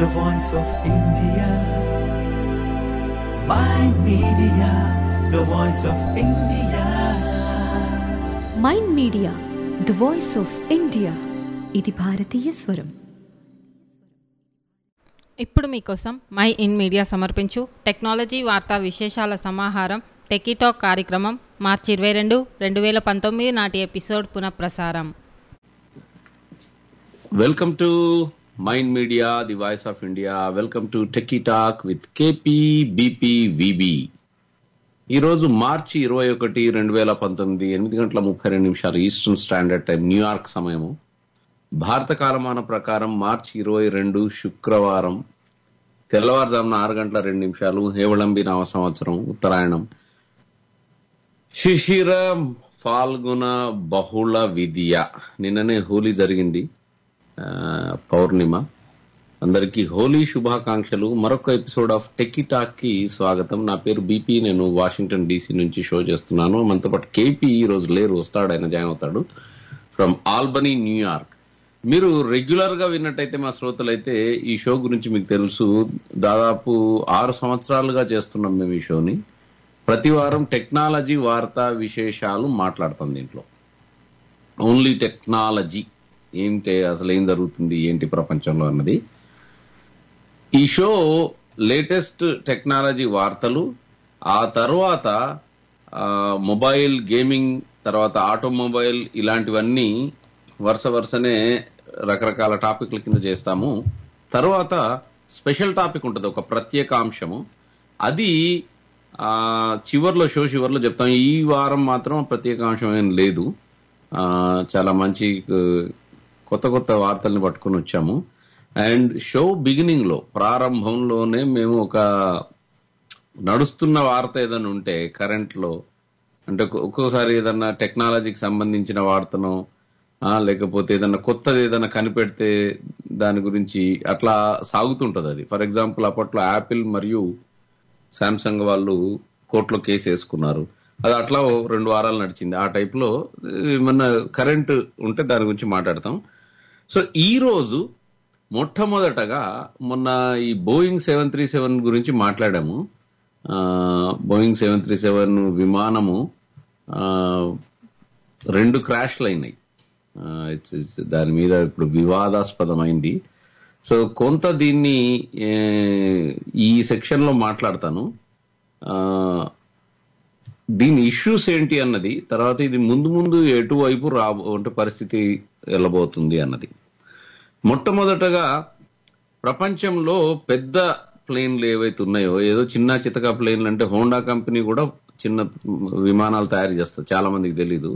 the voice of India. My media, the voice of India. Mind media the voice of India ఇది భారతీయ స్వరం ఇప్పుడు మీకోసం my in media సమర్పించు technology వార్తా విశేషాల సమాహారం టెకీటాక్ కార్యక్రమం మార్చి ఇరవై రెండు రెండు వేల పంతొమ్మిది నాటి ఎపిసోడ్ పునఃప్రసారం welcome to mind media the voice of India welcome to techie talk with KP BP V B ఈరోజు మార్చి ఇరవై ఒకటి రెండు వేల పంతొమ్మిది ఎనిమిది గంటల ముప్పై రెండు నిమిషాలు ఈస్టర్న్ స్టాండర్డ్ టైం న్యూయార్క్ సమయము భారత కాలమాన ప్రకారం మార్చి ఇరవై రెండు శుక్రవారం తెల్లవారుజామున ఆరు గంటల రెండు నిమిషాలు హేవళంబి నామ సంవత్సరం ఉత్తరాయణం శిశిర ఫాల్గుణ బహుళ విద్య నిన్ననే హోలీ జరిగింది ఆ, పౌర్ణిమ అందరికీ హోలీ శుభాకాంక్షలు మరొక ఎపిసోడ్ ఆఫ్ టెక్కీ టాక్ కి స్వాగతం నా పేరు బీపీ నేను వాషింగ్టన్ డీసీ నుంచి షో చేస్తున్నాను మనతో పాటు కేపీ ఈ రోజు లేరు వస్తాడు ఆయన జాయిన్ అవుతాడు ఫ్రమ్ ఆల్బనీ న్యూయార్క్ మీరు రెగ్యులర్ గా విన్నట్టయితే మా శ్రోతలైతే ఈ షో గురించి మీకు తెలుసు దాదాపు ఆరు సంవత్సరాలుగా చేస్తున్నాం మేము ఈ షోని ప్రతి వారం టెక్నాలజీ వార్తా విశేషాలు మాట్లాడతాం దీంట్లో ఓన్లీ టెక్నాలజీ ఏంటి అసలు ఏం జరుగుతుంది ఏంటి ప్రపంచంలో అన్నది ఈ షో లేటెస్ట్ టెక్నాలజీ వార్తలు ఆ తర్వాత ఆ, మొబైల్ గేమింగ్ తర్వాత ఆటోమొబైల్ ఇలాంటివన్నీ వరుస వరుసనే రకరకాల టాపిక్ల కింద చేస్తాము తర్వాత స్పెషల్ టాపిక్ ఉంటుంది ఒక ప్రత్యేక అంశము అది ఆ చివర్లో షో చివర్లో చెప్తాం ఈ వారం మాత్రం ప్రత్యేక అంశం ఏం లేదు ఆ చాలా మంచి ఆ, కొత్త కొత్త వార్తల్ని పట్టుకొని వచ్చాము అండ్ షో బిగినింగ్ లో ప్రారంభంలోనే మేము ఒక నడుస్తున్న వార్త ఏదైనా ఉంటే కరెంట్ లో అంటే ఒక్కొ- ఒక్కోసారి ఏదన్నా టెక్నాలజీకి సంబంధించిన వార్తను ఆ, లేకపోతే ఏదన్నా కొత్తది ఏదన్నా కనిపెడితే దాని గురించి అట్లా సాగుతుంటది అది ఫర్ ఎగ్జాంపుల్ అప్పట్లో యాపిల్ మరియు శాంసంగ్ వాళ్ళు కోర్టులో కేసు వేసుకున్నారు అది అట్లా ఓ రెండు వారాలు నడిచింది ఆ టైప్ లో ఏమన్నా కరెంట్ ఉంటే దాని గురించి మాట్లాడతాం సో ఈ రోజు మొట్టమొదటగా మొన్న ఈ బోయింగ్ సెవెన్ త్రీ సెవెన్ గురించి మాట్లాడాము ఆ, బోయింగ్ సెవెన్ త్రీ సెవెన్ విమానము ఆ, రెండు క్రాష్లు అయినాయి ఆ, it's- it's- దాని మీద ఇప్పుడు వివాదాస్పదమైంది సో కొంత దీన్ని ఏ, ఈ సెక్షన్ లో మాట్లాడతాను ఆ, దీని ఇష్యూస్ ఏంటి అన్నది తర్వాత ఇది ముందు ముందు ఎటువైపు రా అంటే పరిస్థితి వెళ్ళబోతుంది అన్నది మొట్టమొదటగా ప్రపంచంలో పెద్ద ప్లేన్లు ఏవైతే ఉన్నాయో ఏదో చిన్న చితక ప్లేన్లు అంటే హోండా కంపెనీ కూడా చిన్న విమానాలు తయారు చేస్తారు చాలా మందికి తెలీదు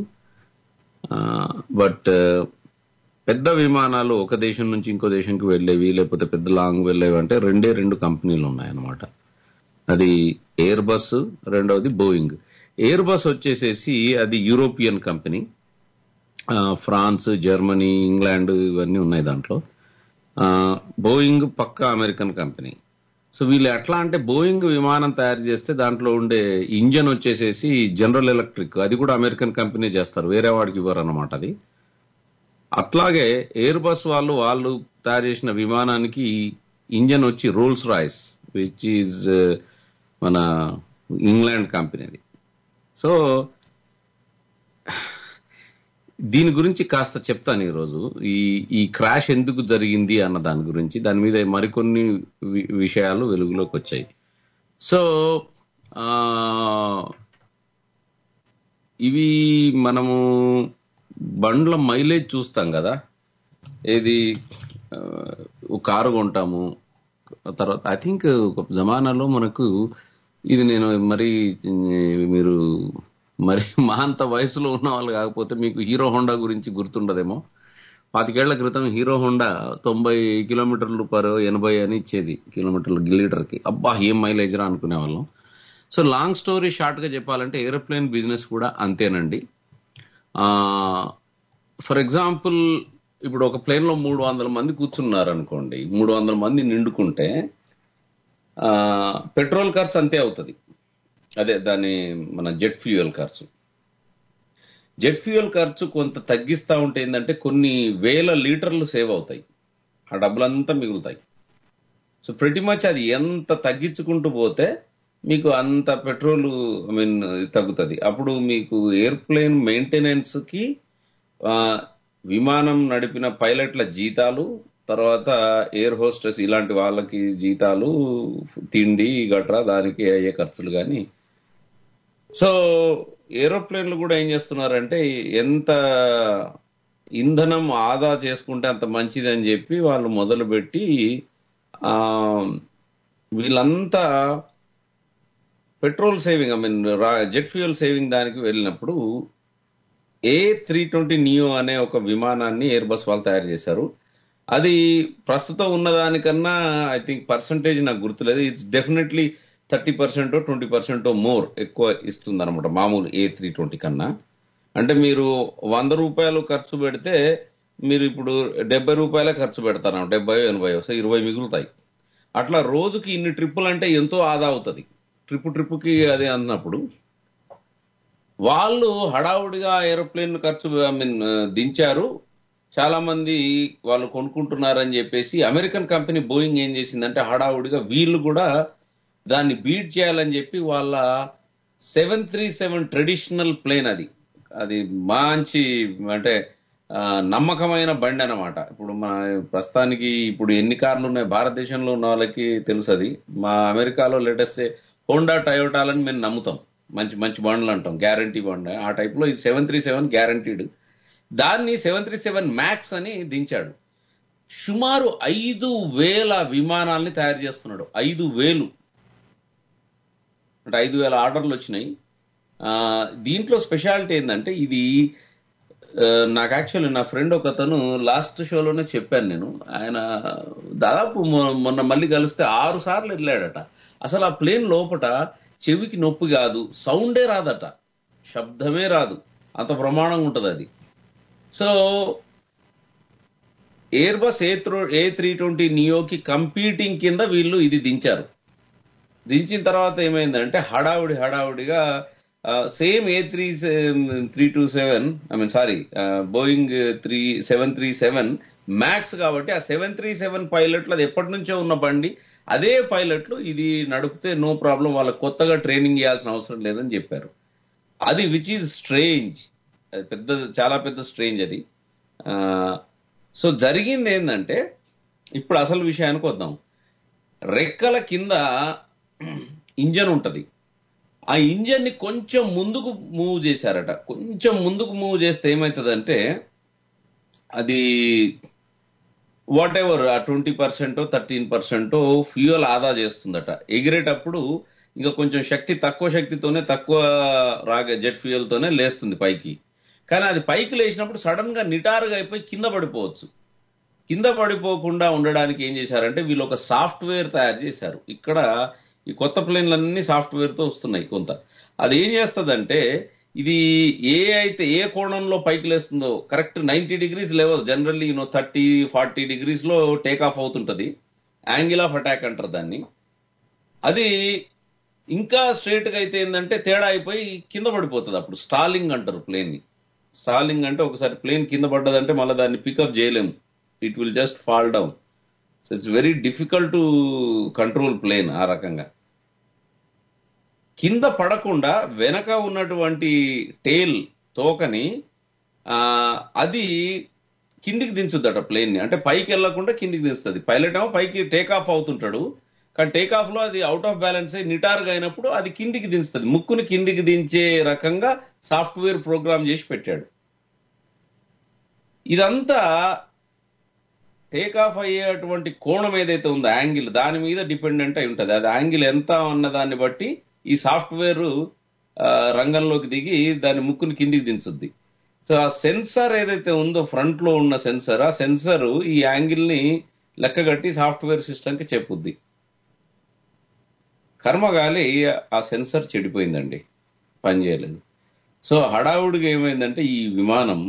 బట్ పెద్ద విమానాలు ఒక దేశం నుంచి ఇంకో దేశంకి వెళ్ళేవి లేకపోతే పెద్ద లాంగ్ వెళ్ళేవి అంటే రెండే రెండు కంపెనీలు ఉన్నాయన్నమాట అది ఎయిర్ బస్ రెండవది బోయింగ్ ఎయిర్ బస్ వచ్చేసేసి అది యూరోపియన్ కంపెనీ ఆ, ఫ్రాన్స్ జర్మనీ ఇంగ్లాండ్ ఇవన్నీ ఉన్నాయి దాంట్లో ఆ, బోయింగ్ పక్కా అమెరికన్ కంపెనీ సో వీళ్ళు ఎట్లా అంటే బోయింగ్ విమానం తయారు చేస్తే దాంట్లో ఉండే ఇంజన్ వచ్చేసేసి జనరల్ ఎలక్ట్రిక్ అది కూడా అమెరికన్ కంపెనీ చేస్తారు వేరే వాడికి ఇవ్వరు అనమాట అది అట్లాగే ఎయిర్ బస్ వాళ్ళు వాళ్ళు తయారు చేసిన విమానానికి ఇంజన్ వచ్చి రోల్స్ రాయిస్ విచ్ ఈజ్ మన ఇంగ్లాండ్ కంపెనీది సో దీని గురించి కాస్త చెప్తాను ఈరోజు ఈ ఈ క్రాష్ ఎందుకు జరిగింది అన్న దాని గురించి దాని మీద మరికొన్ని వి- విషయాలు వెలుగులోకి వచ్చాయి సో ఆ, ఇవి మనము బండ్ల మైలేజ్ చూస్తాం కదా ఏది ఆ, ఒక కారు కొంటాము తర్వాత ఐ థింక్ ఒక జమానాలో మనకు ఇది నేను మరి మీరు మరి మా అంత వయసులో ఉన్న వాళ్ళు కాకపోతే మీకు హీరో హోండా గురించి గుర్తుండదేమో పాతికేళ్ల క్రితం హీరో హోండా తొంభై కిలోమీటర్లు పర్ ఎనభై అని ఇచ్చేది కిలోమీటర్లు లీటర్ కి అబ్బా ఏం మైలేజ్ రా అనుకునే వాళ్ళం సో లాంగ్ స్టోరీ షార్ట్ గా చెప్పాలంటే ఏరోప్లేన్ బిజినెస్ కూడా అంతేనండి ఫర్ ఎగ్జాంపుల్ ఇప్పుడు ఒక ప్లేన్ లో మూడు వందల మంది కూర్చున్నారు అనుకోండి మూడు వందల మంది నిండుకుంటే ఆ, పెట్రోల్ ఖర్చు అంతే అవుతుంది అదే దాని మన జెట్ ఫ్యూయల్ ఖర్చు జెట్ ఫ్యూయల్ ఖర్చు కొంత తగ్గిస్తా ఉంటే ఏంటంటే కొన్ని వేల లీటర్లు సేవ్ అవుతాయి ఆ డబ్బులంతా మిగులుతాయి సో ప్రతి మచ్ అది ఎంత తగ్గించుకుంటూ పోతే మీకు అంత పెట్రోల్ ఐ మీన్ తగ్గుతుంది అప్పుడు మీకు ఎయిర్ప్లేన్ మెయింటెనెన్స్ కి ఆ, విమానం నడిపిన పైలట్ల జీతాలు తర్వాత ఎయిర్ హోస్టెస్ ఇలాంటి వాళ్ళకి జీతాలు తిండి గట్రా దానికి అయ్యే ఖర్చులు కానీ సో ఏరోప్లేన్లు కూడా ఏం చేస్తున్నారంటే ఎంత ఇంధనం ఆదా చేసుకుంటే అంత మంచిది అని చెప్పి వాళ్ళు మొదలుపెట్టి ఆ వీళ్ళంతా petrol saving I mean jet fuel saving దానికి వెళ్ళినప్పుడు ఏ త్రీ ట్వంటీ నియో అనే ఒక విమానాన్ని ఎయిర్ బస్ వాళ్ళు తయారు చేశారు అది ప్రస్తుతం ఉన్నదానికన్నా ఐ థింక్ పర్సంటేజ్ నాకు గుర్తులేదు it's definitely thirty percent twenty percent more ఎక్కువ ఇస్తుంది అనమాట మామూలు ఏ త్రీ ట్వంటీ కన్నా అంటే మీరు వంద రూపాయలు ఖర్చు పెడితే మీరు ఇప్పుడు డెబ్బై రూపాయలే ఖర్చు పెడతారు డెబ్బై ఎనభై సో ఇరవై మిగులుతాయి అట్లా రోజుకి ఇన్ని ట్రిప్పులు అంటే ఎంతో ఆదా అవుతుంది ట్రిప్ ట్రిప్కి అది అన్నప్పుడు వాళ్ళు హడావుడిగా ఏరోప్లేన్ ఖర్చు ఐ మీన్ దించారు చాలా మంది వాళ్ళు కొనుక్కుంటున్నారని చెప్పేసి అమెరికన్ కంపెనీ బోయింగ్ ఏం చేసిందంటే హడావుడిగా వీళ్ళు కూడా దాన్ని బీట్ చేయాలని చెప్పి వాళ్ళ seven three seven traditional plane అది అది మంచి అంటే ఆ, నమ్మకమైన బండి అన్నమాట ఇప్పుడు మన ప్రస్తుతానికి ఇప్పుడు ఎన్ని కార్లు ఉన్నాయి భారతదేశంలో ఉన్న వాళ్ళకి తెలుసు అది మా అమెరికాలో లేటెస్ట్ హోండా టయోటాలని మేము నమ్ముతాం మంచి మంచి బండ్లు అంటాం గ్యారంటీ బండ్ ఆ టైప్ లో ఇది సెవెన్ త్రీ సెవెన్ గ్యారంటీడ్ దాన్ని సెవెన్ త్రీ సెవెన్ మ్యాక్స్ అని దించాడు సుమారు ఐదు వేల విమానాల్ని తయారు చేస్తున్నాడు ఐదు వేలు అంటే ఐదు వేల ఆర్డర్లు వచ్చినాయి ఆ, దీంట్లో స్పెషాలిటీ ఏంటంటే ఇది ఆ, నాకు యాక్చువల్లీ నా ఫ్రెండ్ ఒక అతను లాస్ట్ షోలోనే చెప్పాను నేను ఆయన దాదాపు మొ- మొన్న మళ్ళీ కలిస్తే ఆరు సార్లు వెళ్ళాడట అసలు ఆ ప్లేన్ లోపట చెవికి నొప్పి కాదు సౌండే రాదట శబ్దమే రాదు అంత ప్రమాణంగా ఉంటది అది so Airbus A throw A three twenty నియోకి కంపీటింగ్ కింద వీళ్ళు ఇది దించారు దించిన తర్వాత ఏమైందంటే హడావుడి హడావుడిగా same A three three two seven I mean sorry Boeing three seven three seven max కాబట్టి ఆ సెవెన్ త్రీ సెవెన్ పైలట్లు అది ఎప్పటి నుంచో ఉన్న బండి అదే పైలట్లు ఇది నడిపితే నో ప్రాబ్లం వాళ్ళకి కొత్తగా ట్రైనింగ్ ఇవ్వాల్సిన అవసరం లేదని చెప్పారు అది విచ్ ఈజ్ స్ట్రేంజ్ అది పెద్ద చాలా పెద్ద స్ట్రేంజ్ అది సో జరిగింది ఏంటంటే ఇప్పుడు అసలు విషయానికి వద్దాం రెక్కల కింద ఇంజన్ ఉంటది ఆ ఇంజన్ ని కొంచెం ముందుకు మూవ్ చేశారట కొంచెం ముందుకు మూవ్ చేస్తే ఏమవుతుందంటే అది వాట్ ఎవర్ ఆ twenty percent thirteen percent fuel ఆదా చేస్తుందట ఎగిరేటప్పుడు ఇంకా కొంచెం శక్తి తక్కువ శక్తితోనే తక్కువ రాగే జెట్ ఫ్యూయల్ తోనే లేస్తుంది పైకి కానీ అది పైకి లేచినప్పుడు సడన్ గా నిటారుగా అయిపోయి కింద పడిపోవచ్చు కింద పడిపోకుండా ఉండడానికి ఏం చేశారంటే వీళ్ళు ఒక సాఫ్ట్వేర్ తయారు చేశారు ఇక్కడ ఈ కొత్త ప్లేన్లన్నీ సాఫ్ట్వేర్ తో వస్తున్నాయి కొంత అది ఏం చేస్తుందంటే ఇది ఏ అయితే ఏ కోణంలో పైకి లేస్తుందో కరెక్ట్ నైన్టీ డిగ్రీస్ లేవదు generally you know thirty forty degrees లో టేక్ ఆఫ్ అవుతుంటది యాంగిల్ ఆఫ్ అటాక్ అంటారు దాన్ని అది ఇంకా స్ట్రైట్ గా అయితే ఏంటంటే తేడా అయిపోయి కింద పడిపోతుంది అప్పుడు స్టాలింగ్ అంటారు ప్లేన్ ని స్టాలింగ్ అంటే ఒకసారి ప్లేన్ కింద పడ్డదంటే మళ్ళీ దాన్ని పికప్ చేయలేము it will just fall down so it's very difficult to control plane ఆ రకంగా కింద పడకుండా వెనక ఉన్నటువంటి టేల్ తోకని ఆ, అది కిందికి దించుద్దట ప్లేన్ ని అంటే పైకి వెళ్లకుండా కిందికి దించుతుంది పైలట్ ఏమో పైకి టేక్ ఆఫ్ అవుతుంటాడు కానీ టేక్ ఆఫ్ లో అది అవుట్ ఆఫ్ బ్యాలెన్స్ అయి నిటారుగా అయినప్పుడు అది కిందికి దించుతుంది ముక్కుని కిందికి దించే రకంగా సాఫ్ట్వేర్ ప్రోగ్రామ్ చేసి పెట్టాడు ఇదంతా టేక్ ఆఫ్ అయ్యేటువంటి కోణం ఏదైతే ఉందో యాంగిల్ దాని మీద డిపెండెంట్ అయి ఉంటది అది యాంగిల్ ఎంత అన్న దాన్ని బట్టి ఈ సాఫ్ట్వేర్ రంగంలోకి దిగి దాని ముక్కుని కిందికి దించుద్ది సో ఆ సెన్సార్ ఏదైతే ఉందో ఫ్రంట్ లో ఉన్న సెన్సార్ ఆ సెన్సార్ ఈ యాంగిల్ ని లెక్కగట్టి సాఫ్ట్వేర్ సిస్టమ్ కి చెప్పుద్ది కర్మగాలి ఆ సెన్సార్ చెడిపోయిందండి పనిచేయలేదు సో హడావుడిగా ఏమైందంటే ఈ విమానం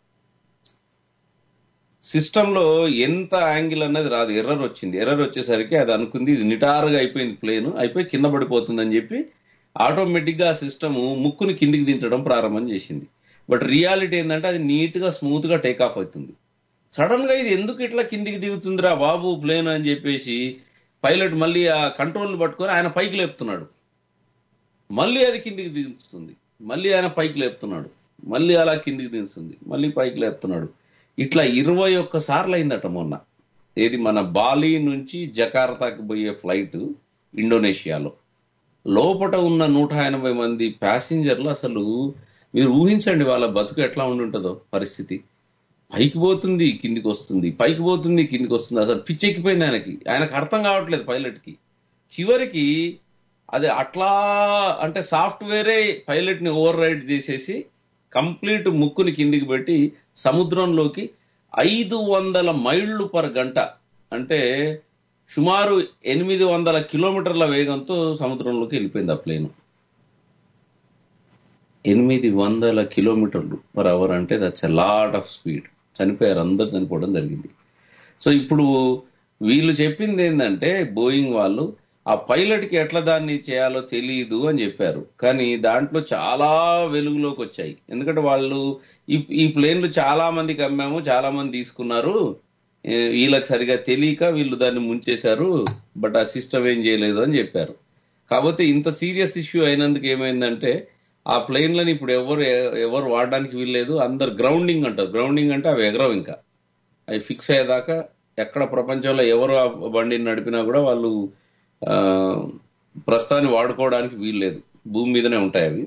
సిస్టమ్ లో ఎంత యాంగిల్ అన్నది రాదు ఎర్రర్ వచ్చింది ఎర్రర్ వచ్చేసరికి అది అనుకుంది ఇది నిటారుగా అయిపోయింది ప్లేన్ అయిపోయి కింద పడిపోతుందని చెప్పి ఆటోమేటిక్ గా ఆ సిస్టమ్ ముక్కుని కిందికి దించడం ప్రారంభం చేసింది బట్ రియాలిటీ ఏంటంటే అది నీట్ గా స్మూత్ గా టేక్ ఆఫ్ అవుతుంది సడన్ గా ఇది ఎందుకు ఇట్లా కిందికి దిగుతుందిరా బాబు ప్లేన్ అని చెప్పేసి పైలట్ మళ్ళీ ఆ కంట్రోల్ పట్టుకొని ఆయన పైకి లేపుతున్నాడు మళ్ళీ అది కిందికి దించుతుంది మళ్ళీ ఆయన పైకి లేపుతున్నాడు మళ్ళీ అలా కిందికి దించుతుంది మళ్ళీ పైకి లేపుతున్నాడు ఇట్లా ఇరవై ఒక్క సార్లు అయిందట మొన్న ఏది మన బాలి నుంచి జకార్తాకి పోయే ఫ్లైట్ ఇండోనేషియాలో లోపట ఉన్న నూట ఎనభై మంది ప్యాసింజర్లు అసలు మీరు ఊహించండి వాళ్ళ బతుకు ఎట్లా ఉండి ఉంటుందో పరిస్థితి పైకి పోతుంది కిందికి వస్తుంది పైకి పోతుంది కిందికి వస్తుంది అసలు పిచ్చెక్కిపోయింది ఆయనకి ఆయనకు అర్థం కావట్లేదు పైలట్ కి చివరికి అది అట్లా అంటే సాఫ్ట్వేరే పైలట్ ని ఓవర్ రైడ్ చేసేసి కంప్లీట్ ముక్కుని కిందికి పెట్టి సముద్రంలోకి ఐదు వందల మైళ్ళు పర్ గంట అంటే సుమారు ఎనిమిది వందల కిలోమీటర్ల వేగంతో సముద్రంలోకి వెళ్ళిపోయింది ఆ ప్లేన్ ఎనిమిది వందల కిలోమీటర్లు పర్ అవర్ అంటే that's a lot of speed చనిపోయారు అందరు చనిపోవడం జరిగింది సో ఇప్పుడు వీళ్ళు చెప్పింది ఏంటంటే బోయింగ్ వాళ్ళు ఆ పైలట్ కి ఎట్లా దాన్ని చేయాలో తెలియదు అని చెప్పారు కానీ దాంట్లో చాలా వెలుగులోకి వచ్చాయి ఎందుకంటే వాళ్ళు ఈ ఈ ప్లేన్లు చాలా మందికి అమ్మాము చాలా మంది తీసుకున్నారు ఏ, వీళ్ళకి సరిగా తెలియక వీళ్ళు దాన్ని ముంచేశారు బట్ ఆ సిస్టమ్ ఏం చేయలేదు అని చెప్పారు కాకపోతే ఇంత సీరియస్ ఇష్యూ అయినందుకు ఏమైందంటే ఆ ప్లేన్లని ఇప్పుడు ఎవరు ఎవరు వాడడానికి వీల్లేదు అందరు గ్రౌండింగ్ అంటారు గ్రౌండింగ్ అంటే అవి ఎగరవు ఇంకా అవి ఫిక్స్ అయ్యేదాకా ఎక్కడ ప్రపంచంలో ఎవరు ఆ బండిని నడిపినా కూడా వాళ్ళు ఆ, ప్రస్తుతాన్ని వాడుకోవడానికి వీల్లేదు భూమి మీదనే ఉంటాయి అవి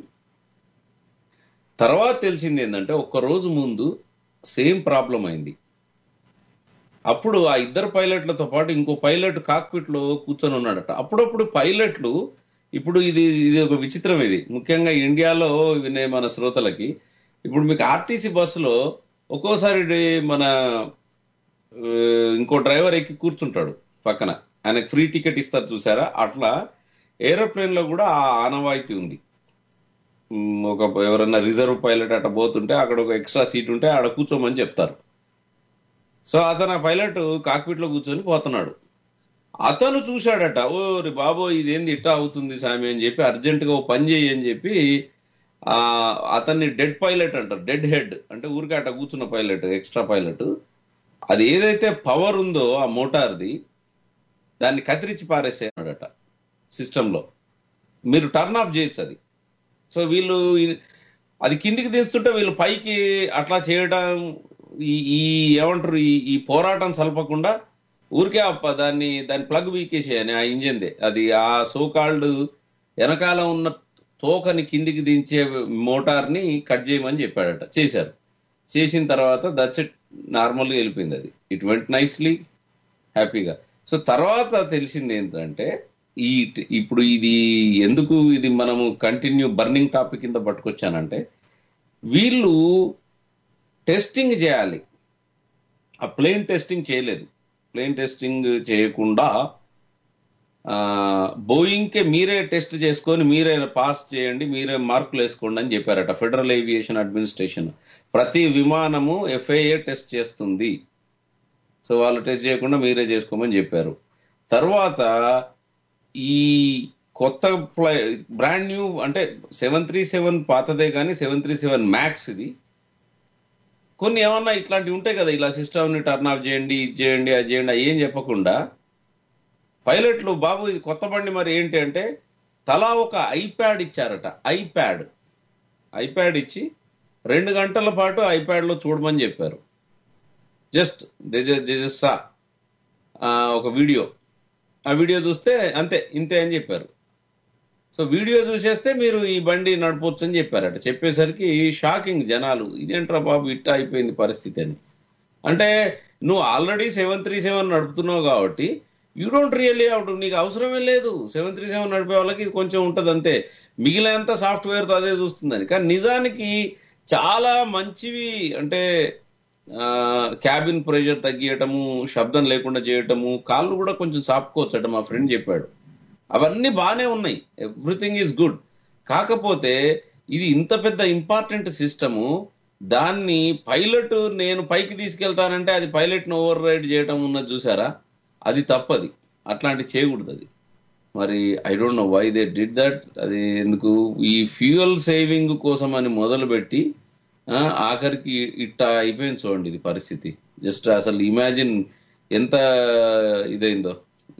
తర్వాత తెలిసింది ఏంటంటే ఒక్క రోజు ముందు సేమ్ ప్రాబ్లం అయింది అప్పుడు ఆ ఇద్దరు పైలట్లతో పాటు ఇంకో పైలట్ కాక్పిట్ లో కూర్చొని ఉన్నాడట అప్పుడప్పుడు పైలట్లు ఇప్పుడు ఇది ఇది ఒక విచిత్రం ఇది ముఖ్యంగా ఇండియాలో వినే మన శ్రోతలకి ఇప్పుడు మీకు ఆర్టీసీ బస్సులో ఒక్కోసారి మన ఆ, ఇంకో డ్రైవర్ ఎక్కి కూర్చుంటాడు పక్కన ఆయనకు ఫ్రీ టికెట్ ఇస్తారు చూసారా అట్లా ఏరోప్లేన్ లో కూడా ఆ ఆనవాయితీ ఉంది ఉమ్, ఒక ఎవరన్నా రిజర్వ్ పైలట్ అట్లా పోతుంటే అక్కడ ఒక ఎక్స్ట్రా సీట్ ఉంటే ఆడ కూర్చోమని చెప్తారు సో అతను ఆ పైలట్ కాక్పిట్ లో కూర్చొని పోతున్నాడు అతను చూశాడట ఓ రి బాబో ఇదేంది ఇట్టా అవుతుంది సామి అని చెప్పి అర్జెంట్ గా ఓ పని చేయి అని చెప్పి ఆ అతన్ని డెడ్ పైలట్ అంటారు డెడ్ హెడ్ అంటే ఊరికే అట్ట కూర్చున్న పైలట్ ఎక్స్ట్రా పైలట్ అది ఏదైతే పవర్ ఉందో ఆ మోటార్ది దాన్ని కత్తిరించి పారేసేయన్నాడట సిస్టమ్ లో మీరు టర్న్ ఆఫ్ చేయొచ్చు అది సో వీళ్ళు ఈ- అది కిందికి తీస్తుంటే వీళ్ళు పైకి అట్లా చేయడం ఈ ఈ ఏమంటారు ఈ ఈ పోరాటం సల్పకుండా ఊరికే ఆ ప- దాన్ని దాని ప్లగ్ వీకేసేయని ఆ ఇంజిన్దే అది ఆ సోకాల్డ్ వెనకాల ఉన్న తోకని కిందికి దించే మోటార్ ని కట్ చేయమని చెప్పాడట చేశారు చేసిన తర్వాత దట్స్ ఇట్ నార్మల్గా వెళ్ళిపోయింది అది ఇట్ వెంట్ నైస్లీ హ్యాపీగా సో తర్వాత తెలిసింది ఏంటంటే ఈ ఇప్పుడు ఇది ఎందుకు ఇది మనము కంటిన్యూ బర్నింగ్ టాపిక్ కింద పట్టుకొచ్చానంటే వీళ్ళు టెస్టింగ్ చేయాలి ఆ ప్లేన్ టెస్టింగ్ చేయలేదు ప్లేన్ టెస్టింగ్ చేయకుండా బోయింగ్ కే మీరే టెస్ట్ చేసుకొని మీరే పాస్ చేయండి మీరే మార్కులు వేసుకోండి అని చెప్పారట ఫెడరల్ ఏవియేషన్ అడ్మినిస్ట్రేషన్ ప్రతి విమానము ఎఫ్ఐఏ టెస్ట్ చేస్తుంది సో వాళ్ళు టెస్ట్ చేయకుండా మీరే చేసుకోమని చెప్పారు తర్వాత ఈ కొత్త ఫ్లై బ్రాండ్ న్యూ అంటే సెవెన్ త్రీ సెవెన్ పాతదే కానీ సెవెన్ త్రీ సెవెన్ మ్యాక్స్ ఇది కొన్ని ఏమన్నా ఇట్లాంటివి ఉంటాయి కదా ఇలా సిస్టమ్ ని టర్న్ ఆఫ్ చేయండి ఇది చేయండి అది చేయండి అవి ఏం చెప్పకుండా పైలట్లు బాబు ఇది కొత్త బండి మరి ఏంటి అంటే తలా ఒక ఐప్యాడ్ ఇచ్చారట ఐప్యాడ్ ఐప్యాడ్ ఇచ్చి రెండు గంటల పాటు ఐప్యాడ్ లో చూడమని చెప్పారు జస్ట్ సా ఒక వీడియో ఆ వీడియో చూస్తే అంతే ఇంతే అని చెప్పారు సో వీడియో చూసేస్తే మీరు ఈ బండి నడపొచ్చు అని చెప్పారట చెప్పేసరికి షాకింగ్ జనాలు ఇదేంట్రా బాబు ఇట్ట అయిపోయింది పరిస్థితి అని అంటే నువ్వు ఆల్రెడీ సెవెన్ త్రీ సెవెన్ నడుపుతున్నావు కాబట్టి యూ డోంట్ రియల్లీ అవుట్ నీకు అవసరమే లేదు సెవెన్ త్రీ సెవెన్ నడిపే వాళ్ళకి ఇది కొంచెం ఉంటుంది అంతే మిగిలినంత సాఫ్ట్వేర్తో అదే చూస్తుందని కానీ నిజానికి చాలా మంచివి అంటే క్యాబిన్ ప్రెషర్ తగ్గియటము శబ్దం లేకుండా చేయటము కాళ్ళు కూడా కొంచెం చాపుకోవచ్చట మా ఫ్రెండ్ చెప్పాడు అవన్నీ బాగానే ఉన్నాయి ఎవ్రీథింగ్ ఈజ్ గుడ్ కాకపోతే ఇది ఇంత పెద్ద ఇంపార్టెంట్ సిస్టము దాన్ని పైలట్ నేను పైకి తీసుకెళ్తానంటే అది పైలట్ ను ఓవర్ రైడ్ చేయటం ఉన్నది చూసారా అది తప్పది అట్లాంటి చేయకూడదు అది మరి I don't know why they did that అది ఎందుకు ఈ ఫ్యూయల్ సేవింగ్ కోసం అని మొదలుపెట్టి ఆ, ఆఖరికి ఇట్ట అయిపోయింది చూడండి ఇది పరిస్థితి జస్ట్ అసలు ఇమాజిన్ ఎంత ఇదైందో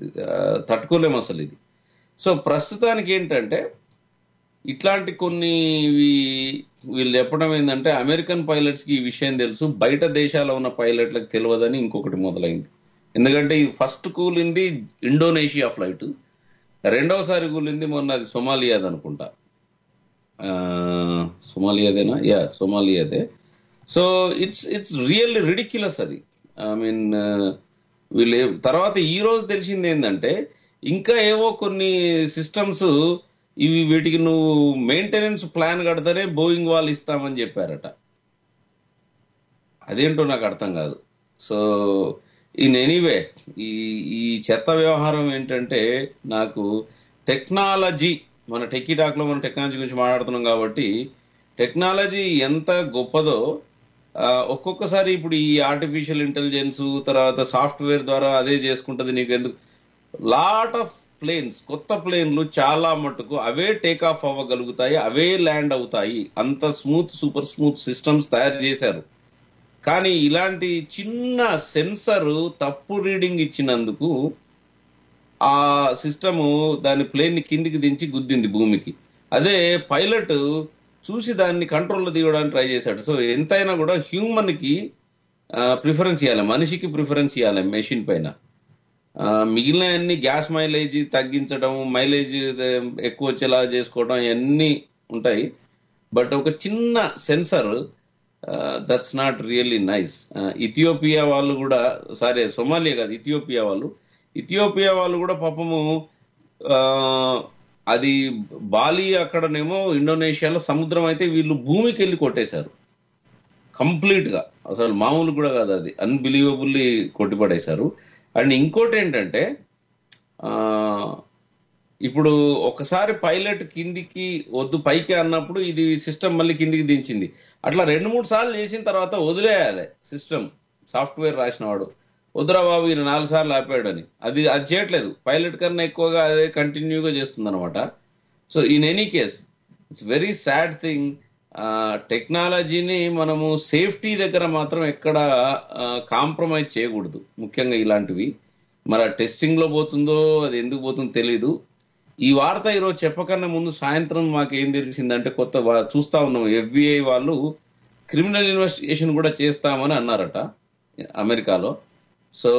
ఆ, తట్టుకోలేము అసలు ఇది సో ప్రస్తుతానికి ఏంటంటే ఇట్లాంటి కొన్ని ఇవి- వీళ్ళు చెప్పడం ఏంటంటే అమెరికన్ పైలట్స్ కి ఈ విషయం తెలుసు బయట దేశాల్లో ఉన్న పైలట్లకు తెలియదని ఇంకొకటి మొదలైంది ఎందుకంటే ఈ ఫస్ట్ కూలింది ఇండోనేషియా ఫ్లైట్ రెండవసారి కూలింది మొన్న అది సొమాలియాది అనుకుంటా ఆ, సొమాలియాదేనా యా సొమాలియాదే so it's it's really ridiculous అది ఐ మీన్ వీళ్ళు ఏ- తర్వాత ఈ రోజు తెలిసింది ఏంటంటే ఇంకా ఏవో కొన్ని సిస్టమ్స్ ఇవి వీటికి నువ్వు మెయింటెనెన్స్ ప్లాన్ కడితేనే బోయింగ్ వాళ్ళు ఇస్తామని చెప్పారట అదేంటో నాకు అర్థం కాదు సో ఇన్ ఎనీవే ఈ ఈ చెత్త వ్యవహారం ఏంటంటే నాకు టెక్నాలజీ మన టెక్కీ టాక్ లో మనం టెక్నాలజీ గురించి మాట్లాడుతున్నాం కాబట్టి టెక్నాలజీ ఎంత గొప్పదో ఆ, ఒక్కొక్కసారి ఇప్పుడు ఈ ఆర్టిఫిషియల్ ఇంటెలిజెన్స్ తర్వాత సాఫ్ట్వేర్ ద్వారా అదే చేసుకుంటది నీకు ఎందుకు లాట్ ఆఫ్ ప్లేన్స్ కొత్త ప్లేన్లు చాలా మటుకు అవే టేక్ ఆఫ్ అవ్వగలుగుతాయి అవే ల్యాండ్ అవుతాయి అంత స్మూత్ సూపర్ స్మూత్ సిస్టమ్స్ తయారు చేశారు కానీ ఇలాంటి చిన్న సెన్సర్ తప్పు రీడింగ్ ఇచ్చినందుకు ఆ సిస్టము దాని ప్లేన్ ని కిందికి దించి గుద్దింది భూమికి అదే పైలట్ చూసి దాన్ని కంట్రోల్లో దిగడానికి ట్రై చేశాడు సో ఎంతైనా కూడా హ్యూమన్ కి ప్రిఫరెన్స్ ఇవ్వాలి మనిషికి ప్రిఫరెన్స్ ఇవ్వాలి మెషిన్ పైన ఆ, మిగిలిన అన్ని గ్యాస్ మైలేజ్ తగ్గించడం మైలేజ్ ఎక్కువ వచ్చేలా చేసుకోవడం ఇవన్నీ ఉంటాయి బట్ ఒక చిన్న sensor that's not really nice Ethiopia వాళ్ళు కూడా సరే సొమాలియా కాదు ఇథియోపియా వాళ్ళు ఇథియోపియా వాళ్ళు కూడా పాపము ఆ, అది బాలి అక్కడనేమో ఇండోనేషియాలో సముద్రం అయితే వీళ్ళు భూమికి వెళ్ళి కొట్టేశారు కంప్లీట్ గా అసలు మామూలు కూడా కాదు అది అన్బిలీవబుల్లీ కొట్టిపడేశారు అండ్ ఇంకోటి ఏంటంటే ఆ ఇప్పుడు ఒకసారి పైలట్ కిందికి వద్దు పైకి అన్నప్పుడు ఇది సిస్టమ్ మళ్ళీ కిందికి దించింది అట్లా రెండు మూడు సార్లు చేసిన తర్వాత వదిలేయాలి సిస్టమ్ సాఫ్ట్వేర్ రాసిన వాడు వద్దురా బాబు ఈయన నాలుగు సార్లు ఆపాడని అది అది చేయట్లేదు పైలట్ కన్నా ఎక్కువగా అదే కంటిన్యూగా చేస్తుంది అనమాట so in any case it's very sad thing టెక్నాలజీని మనము సేఫ్టీ దగ్గర మాత్రం ఎక్కడ కాంప్రమైజ్ చేయకూడదు ముఖ్యంగా ఇలాంటివి మరి టెస్టింగ్ లో పోతుందో అది ఎందుకు పోతుందో తెలీదు ఈ వార్త ఈరోజు చెప్పకన్నా ముందు సాయంత్రం మాకు ఏం తెలిసిందంటే కొత్త వా- చూస్తా ఉన్నాం ఎఫ్బిఐ వాళ్ళు క్రిమినల్ ఇన్వెస్టిగేషన్ కూడా చేస్తామని అన్నారట అమెరికాలో సో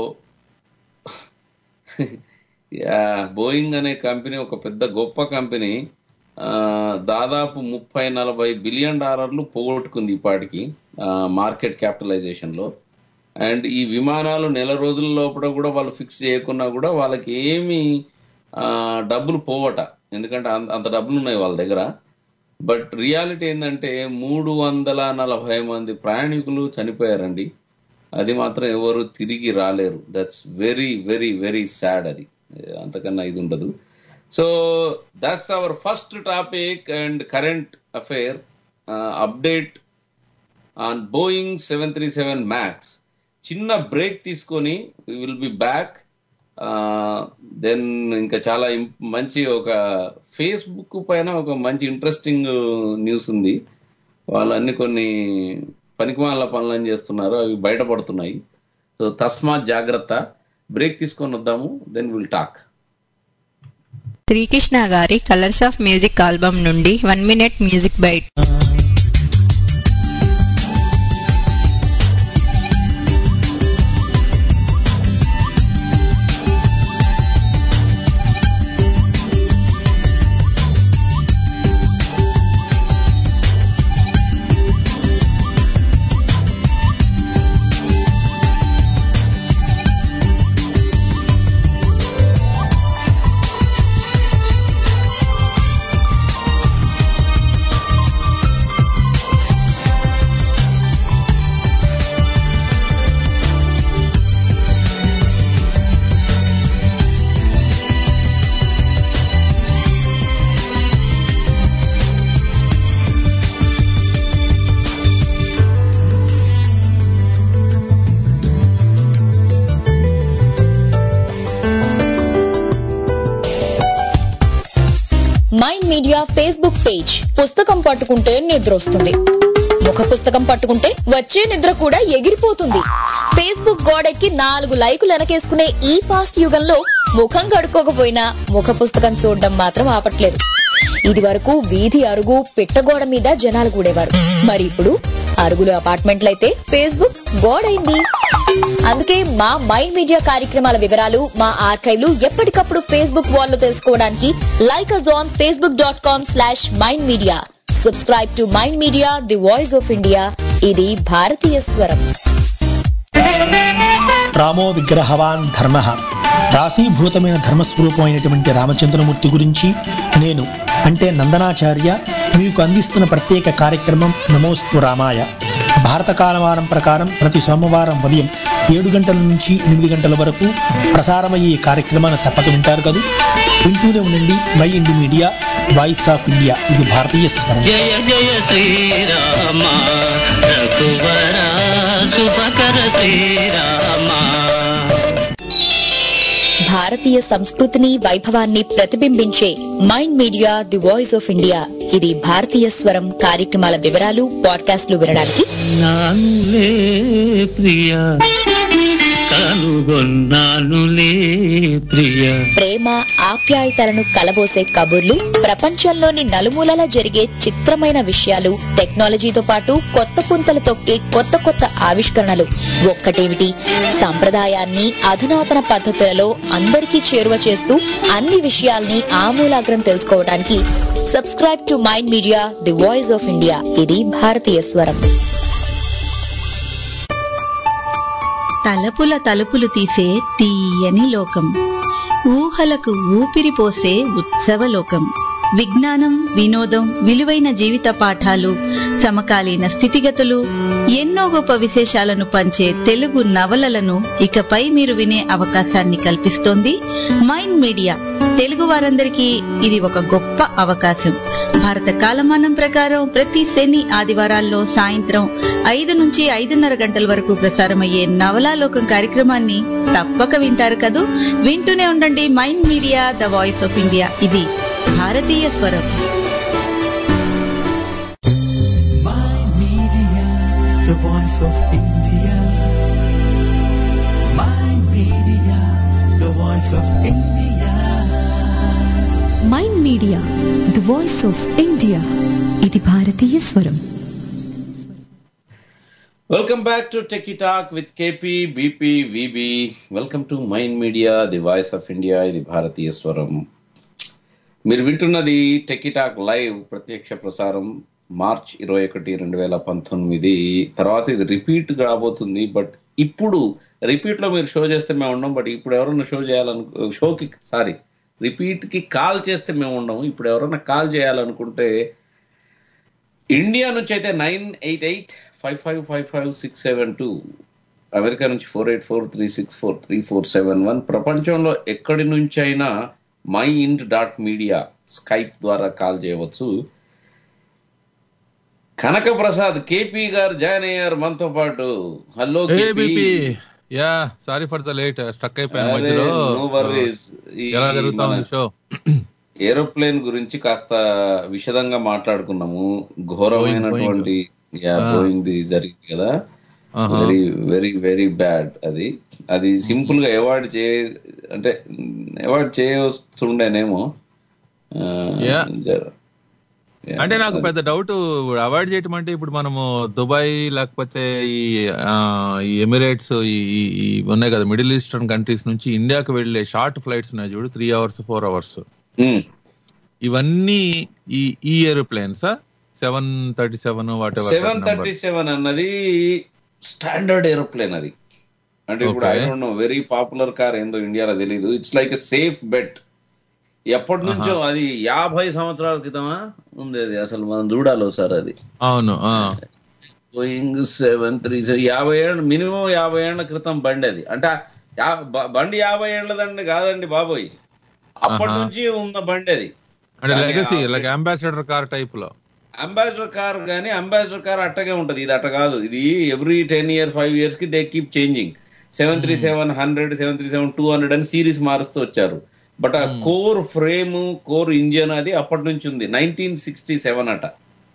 యా, బోయింగ్ అనే కంపెనీ ఒక పెద్ద గొప్ప కంపెనీ ఆ, దాదాపు ముప్పై నలభై బిలియన్ డాలర్లు పోగొట్టుకుంది ఇప్పటికి మార్కెట్ క్యాపిటలైజేషన్ లో అండ్ ఈ విమానాలు నెల రోజుల లోపల కూడా వాళ్ళు ఫిక్స్ చేయకున్నా కూడా వాళ్ళకి ఏమి ఆ, డబ్బులు పోవట ఎందుకంటే అంత అంత డబ్బులు ఉన్నాయి వాళ్ళ దగ్గర బట్ రియాలిటీ ఏంటంటే మూడు వందల నలభై మంది ప్రయాణికులు చనిపోయారండి అది మాత్రం ఎవరు తిరిగి రాలేరు that's very very very sad అది అంతకన్నా ఇది ఉండదు so that's our first topic and current affair update on Boeing seven three seven max చిన్న బ్రేక్ తీసుకొని విల్ బి బ్యాక్ దెన్ ఇంకా చాలా ఇం- మంచి ఒక ఫేస్బుక్ పైన ఒక మంచి ఇంట్రెస్టింగ్ న్యూస్ ఉంది వాళ్ళన్ని కొన్ని పనికిమాల పనులను చేస్తున్నారు అవి బయటపడుతున్నాయి సో తస్మాత్ జాగ్రత్త బ్రేక్ తీసుకొని వద్దాము దెన్ విల్ టాక్ శ్రీకృష్ణ గారి కలర్స్ ఆఫ్ మ్యూజిక్ ఆల్బమ్ నుండి one minute music bite Mind Media Facebook page పుస్తకం పట్టుకుంటే నిద్ర వస్తుంది ముఖ పుస్తకం పట్టుకుంటే వచ్చే నిద్ర కూడా ఎగిరిపోతుంది ఫేస్బుక్ గోడెక్కి నాలుగు లైకులు వెనకేసుకునే ఈ ఫాస్ట్ యుగంలో ముఖం కడుక్కోకపోయినా ముఖ పుస్తకం చూడడం మాత్రం ఆపట్లేదు ఇది వరకు వీధి అరుగు పిట్టగోడ మీద జనాలు కూడేవారు మరి ఇప్పుడు అరుగులు అపార్ట్మెంట్లయితే ఫేస్బుక్ గోడైంది అందుకే మా మైండ్ మీడియా కార్యక్రమాల వివరాలు మా ఆర్కైవ్లు ఎప్పటికప్పుడు ఫేస్బుక్ వాల్లో తెలుసుకోవడానికి like us on Facebook dot com slash Mind Media subscribe to mind media the voice of India ఇది భారతీయ స్వరం రామో విగ్రహవాన్ ధర్మ రాశీభూతమైన ధర్మస్వరూపమైనటువంటి రామచంద్రమూర్తి గురించి నేను అంటే నందనాచార్య మీకు అందిస్తున్న ప్రత్యేక కార్యక్రమం నమోస్తు రామాయ భారత కాలమానం ప్రకారం ప్రతి సోమవారం ఉదయం ఏడు గంటల నుంచి ఎనిమిది గంటల వరకు ప్రసారమయ్యే ఈ కార్యక్రమాన్ని తప్పక వింటారు కదా వింటూనే ఉండండి Mind Media voice of India ఇది భారతీయ స్వరం జయ జయ శ్రీరామ రఘువర శుభకర శ్రీరామ భారతీయ సంస్కృతిని వైభవాన్ని ప్రతిబింబించే Mind media the voice of India ఇది భారతీయ స్వరం కార్యక్రమాల వివరాలు పాడ్కాస్ట్లు వినడానికి నానులే ప్రియ కనుగొన్నానులే ప్రియ ప్రేమ ఆప్యాయతలను కలబోసే కబుర్లు ప్రపంచంలోని నలుమూలలా జరిగే చిత్రమైన విషయాలు టెక్నాలజీతో పాటు కొత్త పుంతలు తొక్కే కొత్త కొత్త ఆవిష్కరణలు ఒక్కటేమిటి సంప్రదాయాన్ని అధునాతన పద్ధతులలో అందరికీ చేరువ చేస్తూ అన్ని విషయాల్ని ఆమూలాగ్రం తెలుసుకోవడానికి subscribe to mind media the voice of India ఇది భారతీయ స్వరం తలపుల తలుపులు తీసే తీయని లోకం ఊహలకు ఊపిరి పోసే ఉత్సవ లోకం విజ్ఞానం వినోదం విలువైన జీవిత పాఠాలు సమకాలీన స్థితిగతులు ఎన్నో గొప్ప విశేషాలను పంచే తెలుగు నవలలను ఇకపై మీరు వినే అవకాశాన్ని కల్పిస్తోంది మైండ్ మీడియా తెలుగు వారందరికీ ఇది ఒక గొప్ప అవకాశం భారత కాలమానం ప్రకారం ప్రతి శని ఆదివారాల్లో సాయంత్రం ఐదు నుంచి ఐదున్నర గంటల వరకు ప్రసారమయ్యే నవలాలోకం కార్యక్రమాన్ని తప్పక వింటారు కదూ వింటూనే ఉండండి Mind media the voice of India ఇది భారతీయ స్వరం Mind Media, the voice of India. Mind Media, the voice of India. Mind media the voice of India ఇది భారతీయ స్వరం welcome back to techie talk with KP BP VB welcome to mind media the voice of India ఇది భారతీయ స్వరం మీరు వింటున్నది techie talk live ప్రత్యక్ష ప్రసారం మార్చ్ ఇరవై ఒకటి రెండు వేల పంతొమ్మిది తర్వాత ఇది రిపీట్ రాబోతుంది బట్ ఇప్పుడు రిపీట్ లో మీరు షో చేస్తే మేము ఉండం బట్ ఇప్పుడు ఎవరైనా షో చేయాలను షోకి సారీ రిపీట్ కి కాల్ చేస్తే మేము ఉండము ఇప్పుడు ఎవరైనా కాల్ చేయాలనుకుంటే ఇండియా నుంచి అయితే nine eight eight five five five five six seven two America నుంచి four eight four three six four three four seven one ప్రపంచంలో ఎక్కడి నుంచి అయినా Mind dot media Skype ద్వారా కాల్ చేయవచ్చు కనక ప్రసాద్ కేపీ గారు జాయిన్ అయ్యారు మనతో పాటు hello ABP yeah sorry for the late stuck అయిపోయాను మధ్యలో ఎలా జరుగుతా ఉంది షో ఏరోప్లేన్ గురించి కాస్త విషదంగా మాట్లాడుకున్నాము ఘోరమైనటువంటి బోయింగ్ ది జరిగింది కదా వెరీ వెరీ వెరీ బ్యాడ్ అది అది సింపుల్ గా అవాయిడ్ చే అంటే అవాయిడ్ చేయవస్తుండేనేమో ఆ, Yeah. జర- Yeah, అంటే నాకు అది- పెద్ద డౌట్ అవాయిడ్ చేయటం అంటే ఇప్పుడు మనము దుబాయ్ లేకపోతే ఈ ఆ, ఈ ఎమిరేట్స్ ఈ ఈ- ఈ ఉన్నాయి కదా మిడిల్ ఈస్టర్న్ కంట్రీస్ నుంచి ఇండియాకి వెళ్లే షార్ట్ ఫ్లైట్స్ ఉన్నాయి చూడు three hours four hours Hmm. ఇవన్నీ ఈ ఈ aeroplanes seven thirty seven what seven thirty seven అన్నది స్టాండర్డ్ ఏరోప్లేన్ అది అంటే ఇప్పుడు I Okay. Don't know very popular car ఏందో ఇండియాలో తెలియదు it's like a safe bet ఎప్పటి నుంచో అది యాభై సంవత్సరాల క్రితమా ఉండేది అసలు మనం చూడాలి సార్ అది అవును ఆ. బోయింగ్ సెవెన్ త్రీ యాభై ఏళ్ళ మినిమం యాభై ఏళ్ల క్రితం బండి అది అంటే ఆ యా- బ- బండి యాభై ఏళ్ళదండి కాదండి బాబోయ్ అప్పటి ఆహా. నుంచి ఉన్న బండి అది అంటే కానీ లెగసీ ఆ- లైక్ అంబాసిడర్ కార్ టైప్ లో అంబాసిడర్ కార్ కానీ అంబాసిడర్ కార్ అట్టగే ఉంటది ఇది అట్ట కాదు ఇది every ten year five years కి they keep changing seven three seven hundred seven three seven two hundred అని సిరీస్ మారుస్తూ వచ్చారు బట్ ఆ కోర్ ఫ్రేమ్ కోర్ ఇంజన్ అది అప్పటి నుంచి ఉంది నైన్టీన్ సిక్స్టీ సెవెన్ అట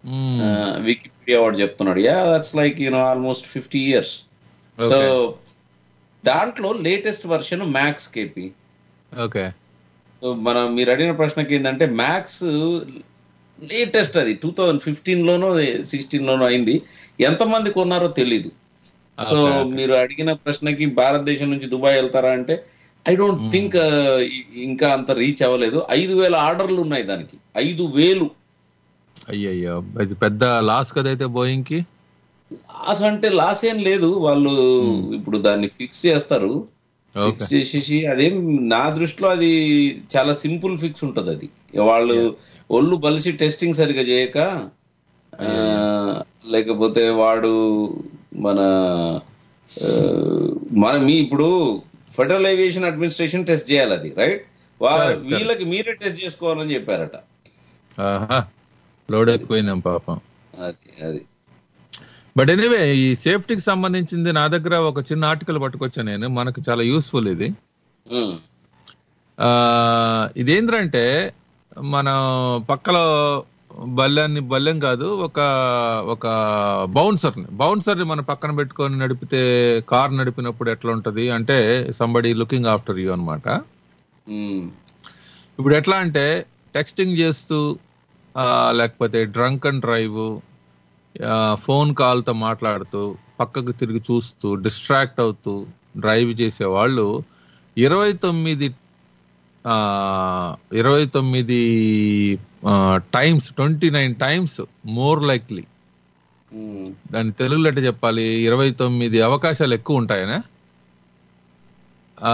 వికీపీడియా వాడు చెప్తున్నాడు yeah that's like you know almost fifty years so దాంట్లో latest version max KP okay so మన మీరు అడిగిన ప్రశ్నకి ఏంటంటే మ్యాక్స్ లేటెస్ట్ అది టూ థౌజండ్ ఫిఫ్టీన్ లోనో సిక్స్టీన్ లోనో అయింది ఎంతమంది కొన్నారో తెలీదు సో మీరు అడిగిన ప్రశ్నకి భారతదేశం నుంచి దుబాయ్ వెళ్తారా అంటే ఐ డోంట్ థింక్ ఇంకా అంత రీచ్ అవ్వలేదు ఐదు వేల ఆర్డర్లు ఉన్నాయి దానికి ఐదు వేలు అయ్యయ్యో ఇది పెద్ద లాస్ కదైతే బోయింగ్ కి లాస్ అంటే లాస్ ఏం లేదు వాళ్ళు ఇప్పుడు దాన్ని ఫిక్స్ చేస్తారు ఫిక్స్ చేసేసి అదేం నా దృష్టిలో అది చాలా సింపుల్ ఫిక్స్ ఉంటది అది వాళ్ళు ఒళ్ళు బలిసి టెస్టింగ్ సరిగా చేయక ఆ, లేకపోతే వాడు మన ఆ, మన మీ ఇప్పుడు ఫెడరల్ ఏవియేషన్ అడ్మినిస్ట్రేషన్ టెస్ట్ చేయాలి అది రైట్ Correct, correct. వీళ్ళకి మీరే టెస్ట్ చేసుకోవాలని చెప్పారట ఆహా లోడ్ ఎక్కువైందేం పాపం అది అది బట్ ఎనీవే ఈ సేఫ్టీకి సంబంధించింది నా దగ్గర ఒక చిన్న ఆర్టికల్ పట్టుకొచ్చాను నేను మనకు చాలా యూస్ఫుల్ ఇది ఉమ్, ఆ ఇదేంటంటే మనం పక్కలో బల్లెన్ని బల్లెం కాదు ఒక ఒక బౌన్సర్ ని బౌన్సర్ ని మన పక్కన పెట్టుకొని నడిపితే కార్ నడిపినప్పుడు ఎట్లా ఉంటది అంటే సంబడి లుకింగ్ ఆఫ్టర్ యూ అన్నమాట ఉమ్, ఇప్పుడు ఎట్లా అంటే టెక్స్టింగ్ చేస్తూ ఆ, లేకపోతే డ్రంక్ అండ్ డ్రైవ్ ఫోన్ కాల్తో మాట్లాడుతూ పక్కకు తిరిగి చూస్తూ డిస్ట్రాక్ట్ అవుతూ డ్రైవ్ చేసే వాళ్ళు ఇరవై తొమ్మిది ఆ, ఇరవై తొమ్మిది times twenty nine times more likely um. దాని తెలుగులో ఎట్లా చెప్పాలి ఇరవై తొమ్మిది అవకాశాలు ఎక్కువ ఉంటాయనా ఆ,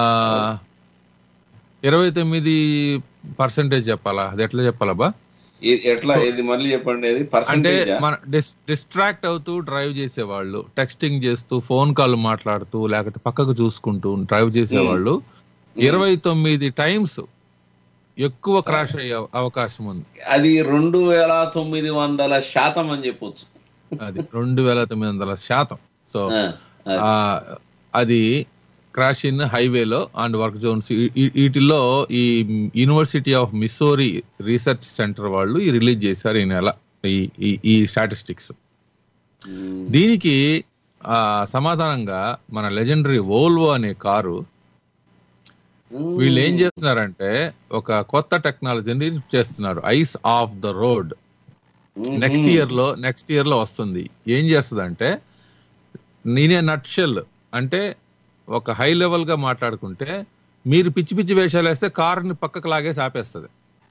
ఇరవై తొమ్మిది పర్సెంటేజ్ చెప్పాలా అది ఎట్లా చెప్పాలబ్బా ఎ- ఎట్లా ఇది మళ్ళీ చెప్పండి అది అంటే పర్సంటేజ్ మన డిస్ట్రాక్ట్ అవుతూ డ్రైవ్ చేసేవాళ్ళు టెక్స్టింగ్ చేస్తూ ఫోన్ కాల్ మాట్లాడుతూ లేకపోతే పక్కకు చూసుకుంటూ డ్రైవ్ చేసేవాళ్ళు ఇరవై తొమ్మిది టైమ్స్ ఎక్కువ క్రాష్ అయ్యే అవకాశం ఉంది అది రెండు వేల తొమ్మిది వందల శాతం అని చెప్పొచ్చు అది రెండు వేల తొమ్మిది వందల శాతం సో ఆ, అది. ఆ, అది క్రాష్ ఇన్ హైవేలో అండ్ వర్క్ జోన్స్ వీటిల్లో ఈ university of Missouri research centre వాళ్ళు ఈ రిలీజ్ చేశారు ఈ నెల ఈ ఈ- ఈ స్టాటిస్టిక్స్ దీనికి ఆ సమాధానంగా మన లెజెండరీ వోల్వో అనే కారు వీళ్ళు ఏం చేస్తున్నారంటే ఒక కొత్త టెక్నాలజీని చేస్తున్నారు eyes of the road next year లో నెక్స్ట్ ఇయర్ లో వస్తుంది ఏం చేస్తుంది అంటే నేనే నట్షెల్ అంటే ఒక హై లెవెల్ గా మాట్లాడుకుంటే మీరు పిచ్చి పిచ్చి వేషాలు వేస్తే కారుని పక్కకు లాగేసి ఆపేస్తుంది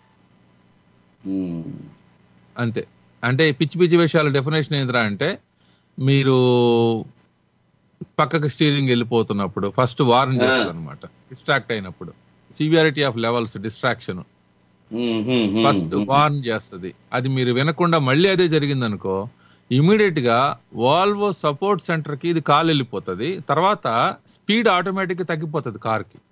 అంతే అంటే ఈ పిచ్చి పిచ్చి వేషాల డెఫినేషన్ ఏంద్రా అంటే మీరు పక్కకు స్టీరింగ్ వెళ్ళిపోతున్నప్పుడు ఫస్ట్ వార్న్ చేస్తుంది అనమాట డిస్ట్రాక్ట్ అయినప్పుడు severity of levels distraction first warn చేస్తుంది అది మీరు వినకుండా మళ్ళీ అదే జరిగింది అనుకో ఇమీడియట్ గా వాల్వో సపోర్ట్ సెంటర్ కి ఇది కాల్ వెళ్ళిపోతుంది తర్వాత స్పీడ్ ఆటోమేటిక్ గా తగ్గిపోతుంది కార్ కి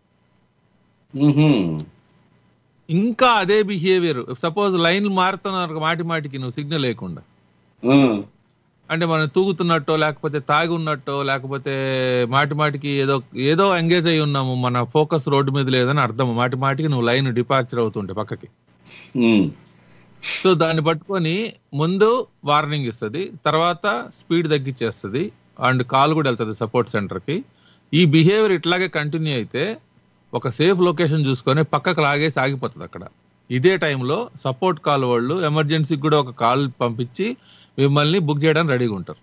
ఇంకా అదే బిహేవియర్ సపోజ్ లైన్లు మారుతున్నారు మాటి మాటికి నువ్వు సిగ్నల్ లేకుండా అంటే మనం తూగుతున్నట్టో లేకపోతే తాగి ఉన్నట్టో లేకపోతే మాటి మాటికి ఏదో ఏదో ఎంగేజ్ అయి ఉన్నాము మన ఫోకస్ రోడ్డు మీద లేదని అర్థం మాటి మాటికి నువ్వు లైన్ డిపార్చర్ అవుతుంటే పక్కకి సో దాన్ని పట్టుకొని ముందు వార్నింగ్ ఇస్తుంది తర్వాత స్పీడ్ తగ్గించేస్తుంది అండ్ కాల్ కూడా వెళ్తుంది సపోర్ట్ సెంటర్ కి ఈ బిహేవియర్ ఇట్లాగే కంటిన్యూ అయితే ఒక సేఫ్ లొకేషన్ చూసుకొని పక్కకు లాగేసి ఆగిపోతుంది అక్కడ ఇదే టైంలో సపోర్ట్ కాల్ వాళ్ళు ఎమర్జెన్సీకి కూడా ఒక కాల్ పంపించి మిమ్మల్ని బుక్ చేయడానికి రెడీగా ఉంటారు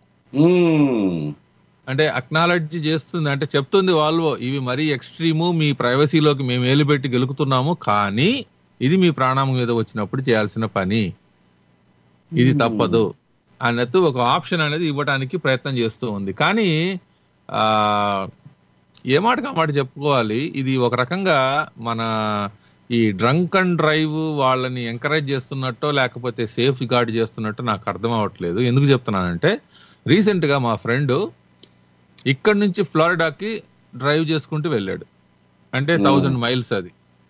అంటే అక్నాలజీ చేస్తుంది అంటే చెప్తుంది వాల్వో ఇవి మరీ ఎక్స్ట్రీము మీ ప్రైవసీలోకి మేము ఏలు పెట్టి గెలుకుతున్నాము కానీ ఇది మీ ప్రాణం మీద వచ్చినప్పుడు చేయాల్సిన పని ఇది తప్పదు అన్నట్టు ఒక ఆప్షన్ అనేది ఇవ్వడానికి ప్రయత్నం చేస్తూ ఉంది కానీ ఆ ఏ మాటగా మాట చెప్పుకోవాలి ఇది ఒక రకంగా మన ఈ డ్రంక్ అండ్ డ్రైవ్ వాళ్ళని ఎంకరేజ్ చేస్తున్నట్టో లేకపోతే సేఫ్ గార్డ్ చేస్తున్నట్టు నాకు అర్థం అవ్వట్లేదు ఎందుకు చెప్తున్నానంటే రీసెంట్ గా మా ఫ్రెండ్ ఇక్కడ నుంచి ఫ్లోరిడాకి డ్రైవ్ చేసుకుంటూ వెళ్ళాడు అంటే థౌజండ్ మైల్స్ అది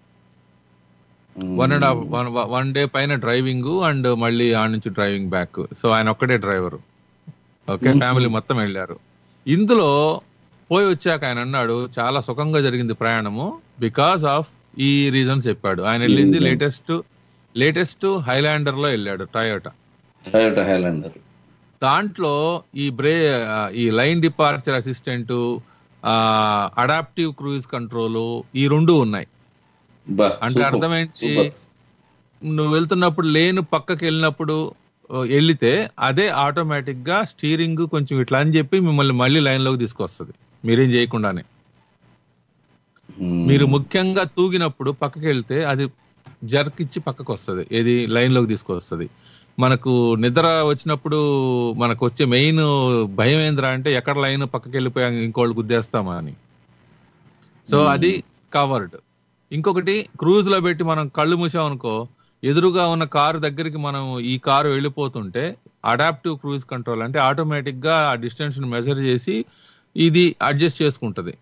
one and half one one day పైన డ్రైవింగ్ అండ్ మళ్ళీ ఆ నుంచి డ్రైవింగ్ బ్యాక్ సో ఆయన ఒక్కడే డ్రైవర్ ఓకే ఫ్యామిలీ మొత్తం వెళ్ళారు ఇందులో పోయి వచ్చాక ఆయన అన్నాడు చాలా సుఖంగా జరిగింది ప్రయాణము బికాస్ ఆఫ్ ఈ రీజన్ చెప్పాడు ఆయన వెళ్ళింది లేటెస్ట్ లేటెస్ట్ హైలాండర్ లో వెళ్ళాడు టయోటా టయోటా హైలాండర్ దాంట్లో ఈ బ్రే ఈ line departure assistant adaptive cruise control ఈ రెండు ఉన్నాయి బా, అంటే సూపర్, అర్థం ఏంటి సూపర్. నువ్వు వెళ్తున్నప్పుడు లేను పక్కకి వెళ్ళినప్పుడు ఆ, వెళ్లితే అదే ఆటోమేటిక్ గా స్టీరింగ్ కొంచెం ఇట్లా అని చెప్పి మిమ్మల్ని మళ్ళీ లైన్ లోకి తీసుకొస్తుంది మీరేం చేయకుండానే మీరు ముఖ్యంగా తూగినప్పుడు పక్కకి వెళ్తే అది జర్క్ ఇచ్చి పక్కకు వస్తుంది ఏది లైన్ లోకి తీసుకొస్తుంది మనకు నిద్ర వచ్చినప్పుడు మనకు వచ్చే మెయిన్ భయం ఏంద్రా అంటే ఎక్కడ లైన్ పక్కకి వెళ్ళిపోయా ఇంకోళ్ళు గుద్దేస్తామా అని సో అది కవర్డ్ ఇంకొకటి క్రూజ్ లో పెట్టి మనం కళ్ళు మూసామనుకో ఎదురుగా ఉన్న కారు దగ్గరికి మనం ఈ కారు వెళ్ళిపోతుంటే అడాప్టివ్ క్రూజ్ కంట్రోల్ అంటే ఆటోమేటిక్ గా ఆ డిస్టెన్స్ మెజర్ చేసి ఇది అడ్జస్ట్ చేసుకుంటది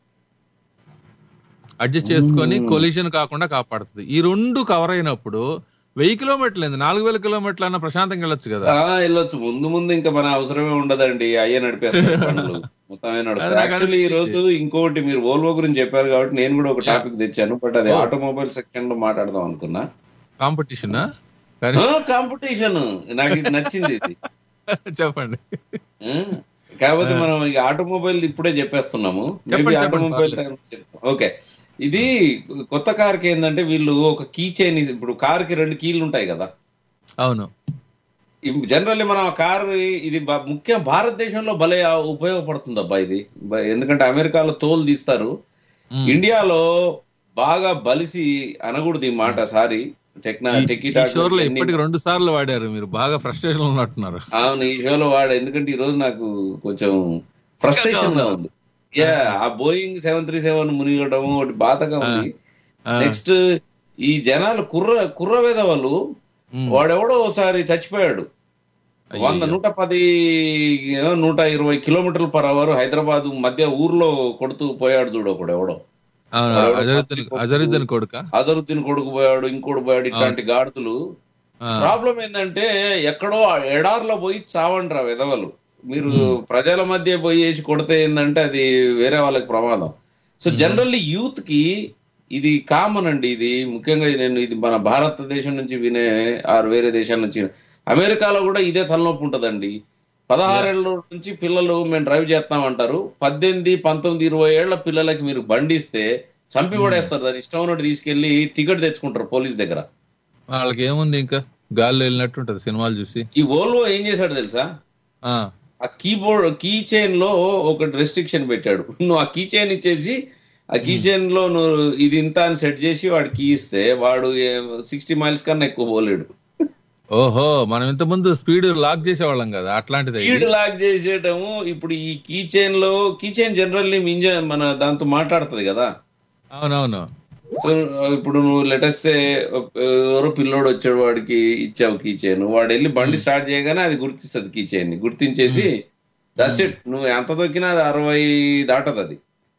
అడ్జస్ట్ చేసుకొని కొలిషన్ కాకుండా కాపాడుతుంది ఈ రెండు కవర్ అయినప్పుడు వెయ్యి కిలోమీటర్లు ఏంది నాలుగు వేల కిలోమీటర్లు అన్న ప్రశాంతంగా వెళ్ళొచ్చు కదా ఆ, వెళ్ళొచ్చు ముందు ముందు ఇంకా మన అవసరమే ఉండదండి అయ్యే నడిపేస్తారు పనులు మొత్తమే నడుస్తారు అదే యాక్చువల్లీ ఈ రోజు ఇంకోటి మీరు ఓల్వో గురించి చెప్పారు కాబట్టి నేను కూడా ఒక టాపిక్ తెచ్చాను బట్ అది ఆటోమొబైల్ సెక్షన్ లో మాట్లాడదాం అనుకున్నా కాంపిటీషన్ కాంపిటీషన్ నాకు ఇది నచ్చింది ఇది చెప్పండి ఆ, కాకపోతే మనం ఈ ఆటోమొబైల్ ఇప్పుడే చెప్పేస్తున్నాము చెప్పండి, చెప్పండి, ఆటోమొబైల్ ఓకే ఇది కొత్త కార్ కి ఏంటంటే వీళ్ళు ఒక కీ చైన్ ఇప్పుడు కార్ కి రెండు కీలు ఉంటాయి కదా అవును జనరల్లీ మనం ఆ కార్ ఇది బ- ముఖ్యం భారతదేశంలో భలే ఉపయోగపడుతుంది అబ్బా ఇది బ- ఎందుకంటే అమెరికాలో తోలు తీస్తారు ఇండియాలో బాగా బలిసి అనకూడదు ఈ మాట సారీ టెక్నా టెక్కిటా షోర్ లో ఇప్పటికి రెండు సార్లు వాడారు మీరు బాగా ఫ్రస్ట్రేషన్ ఉన్నట్టున్నారు అవును ఈ షోలో వాడు ఎందుకంటే ఈ రోజు నాకు కొంచెం ఫ్రస్ట్రేషన్ గా ఉంది యా ఆ బోయింగ్ సెవెన్ త్రీ సెవెన్ మునిగడం ఒకటి బాధగా ఉంది ఆ. నెక్స్ట్ ఈ జనాలు కుర్ర కుర్ర వేదవాళ్ళు వాడెవడో ఒకసారి చచ్చిపోయాడు వంద నూట పది ఏమో నూట ఇరవై కిలోమీటర్ల పర్ అవర్ హైదరాబాద్ మధ్య ఊర్లో కొడుతూ పోయాడు చూడు ఒకడు ఎవడో అవును అజరుద్దీన్ అజరుద్దీన్ కొడుక అజరుద్దీన్ కొడుకు పోయాడు ఇంకోటి పోయాడు ఇట్లాంటి గాడుతులు ప్రాబ్లం ఏంటంటే ఎక్కడో ఎడార్లో పోయి చావండి విధవలు మీరు ప్రజల మధ్య పోయి వేసి కొడితే ఏంటంటే అది వేరే వాళ్ళకి ప్రమాదం సో జనరల్లీ యూత్ కి ఇది కామన్ అండి ఇది ముఖ్యంగా ఇది నేను ఇది మన భారతదేశం నుంచి వినే ఆరు వేరే దేశాల నుంచి వినే. అమెరికాలో కూడా ఇదే తలనొప్పి ఉంటదండి పదహారేళ్ళ నుంచి పిల్లలు మేము డ్రైవ్ చేస్తామంటారు పద్దెనిమిది పంతొమ్మిది ఇరవై ఏళ్ల పిల్లలకి మీరు బండిస్తే చంపి పడేస్తారు దాని ఇష్టం ఉన్నట్టు తీసుకెళ్లి టికెట్ తెచ్చుకుంటారు పోలీస్ దగ్గర వాళ్ళకి ఏముంది ఇంకా గాల్లో వెళ్ళినట్టు ఉంటది సినిమాలు చూసి ఈ ఓల్వో ఏం చేశాడు తెలుసా ఆ ఆ కీబోర్డ్ కీ చైన్ లో ఒక రెస్ట్రిక్షన్ పెట్టాడు నువ్వు ఆ కీ చైన్ ఇచ్చేసి ఆ కీ చైన్ లో నువ్వు ఇది ఇంత అని సెట్ చేసి వాడు కీ ఇస్తే వాడు సిక్స్టీ మైల్స్ కన్నా ఎక్కువ పోలేడు ఓహో మనం ఇంత ముందు స్పీడ్ లాక్ చేసేవాళ్ళం కదా అట్లాంటిది ఇది. స్పీడ్ లాక్ చేసేయటము ఇప్పుడు ఈ కీ చైన్ లో కీ చైన్ జనరల్లీ మింజ మన దాంతో మాట్లాడుతుంది కదా అవునవును సో ఇప్పుడు నువ్వు లెటెస్ట్ ఎవరో పిల్లోడు వచ్చాడు వాడికి ఇచ్చావు కీ చైన్ వాడు వెళ్ళి బండి స్టార్ట్ చేయగానే అది గుర్తిస్తుంది కీ చైన్ ని గుర్తించేసి దట్స్ ఇట్ నువ్వు ఎంత దొక్కినా అది అరవై దాటదు అది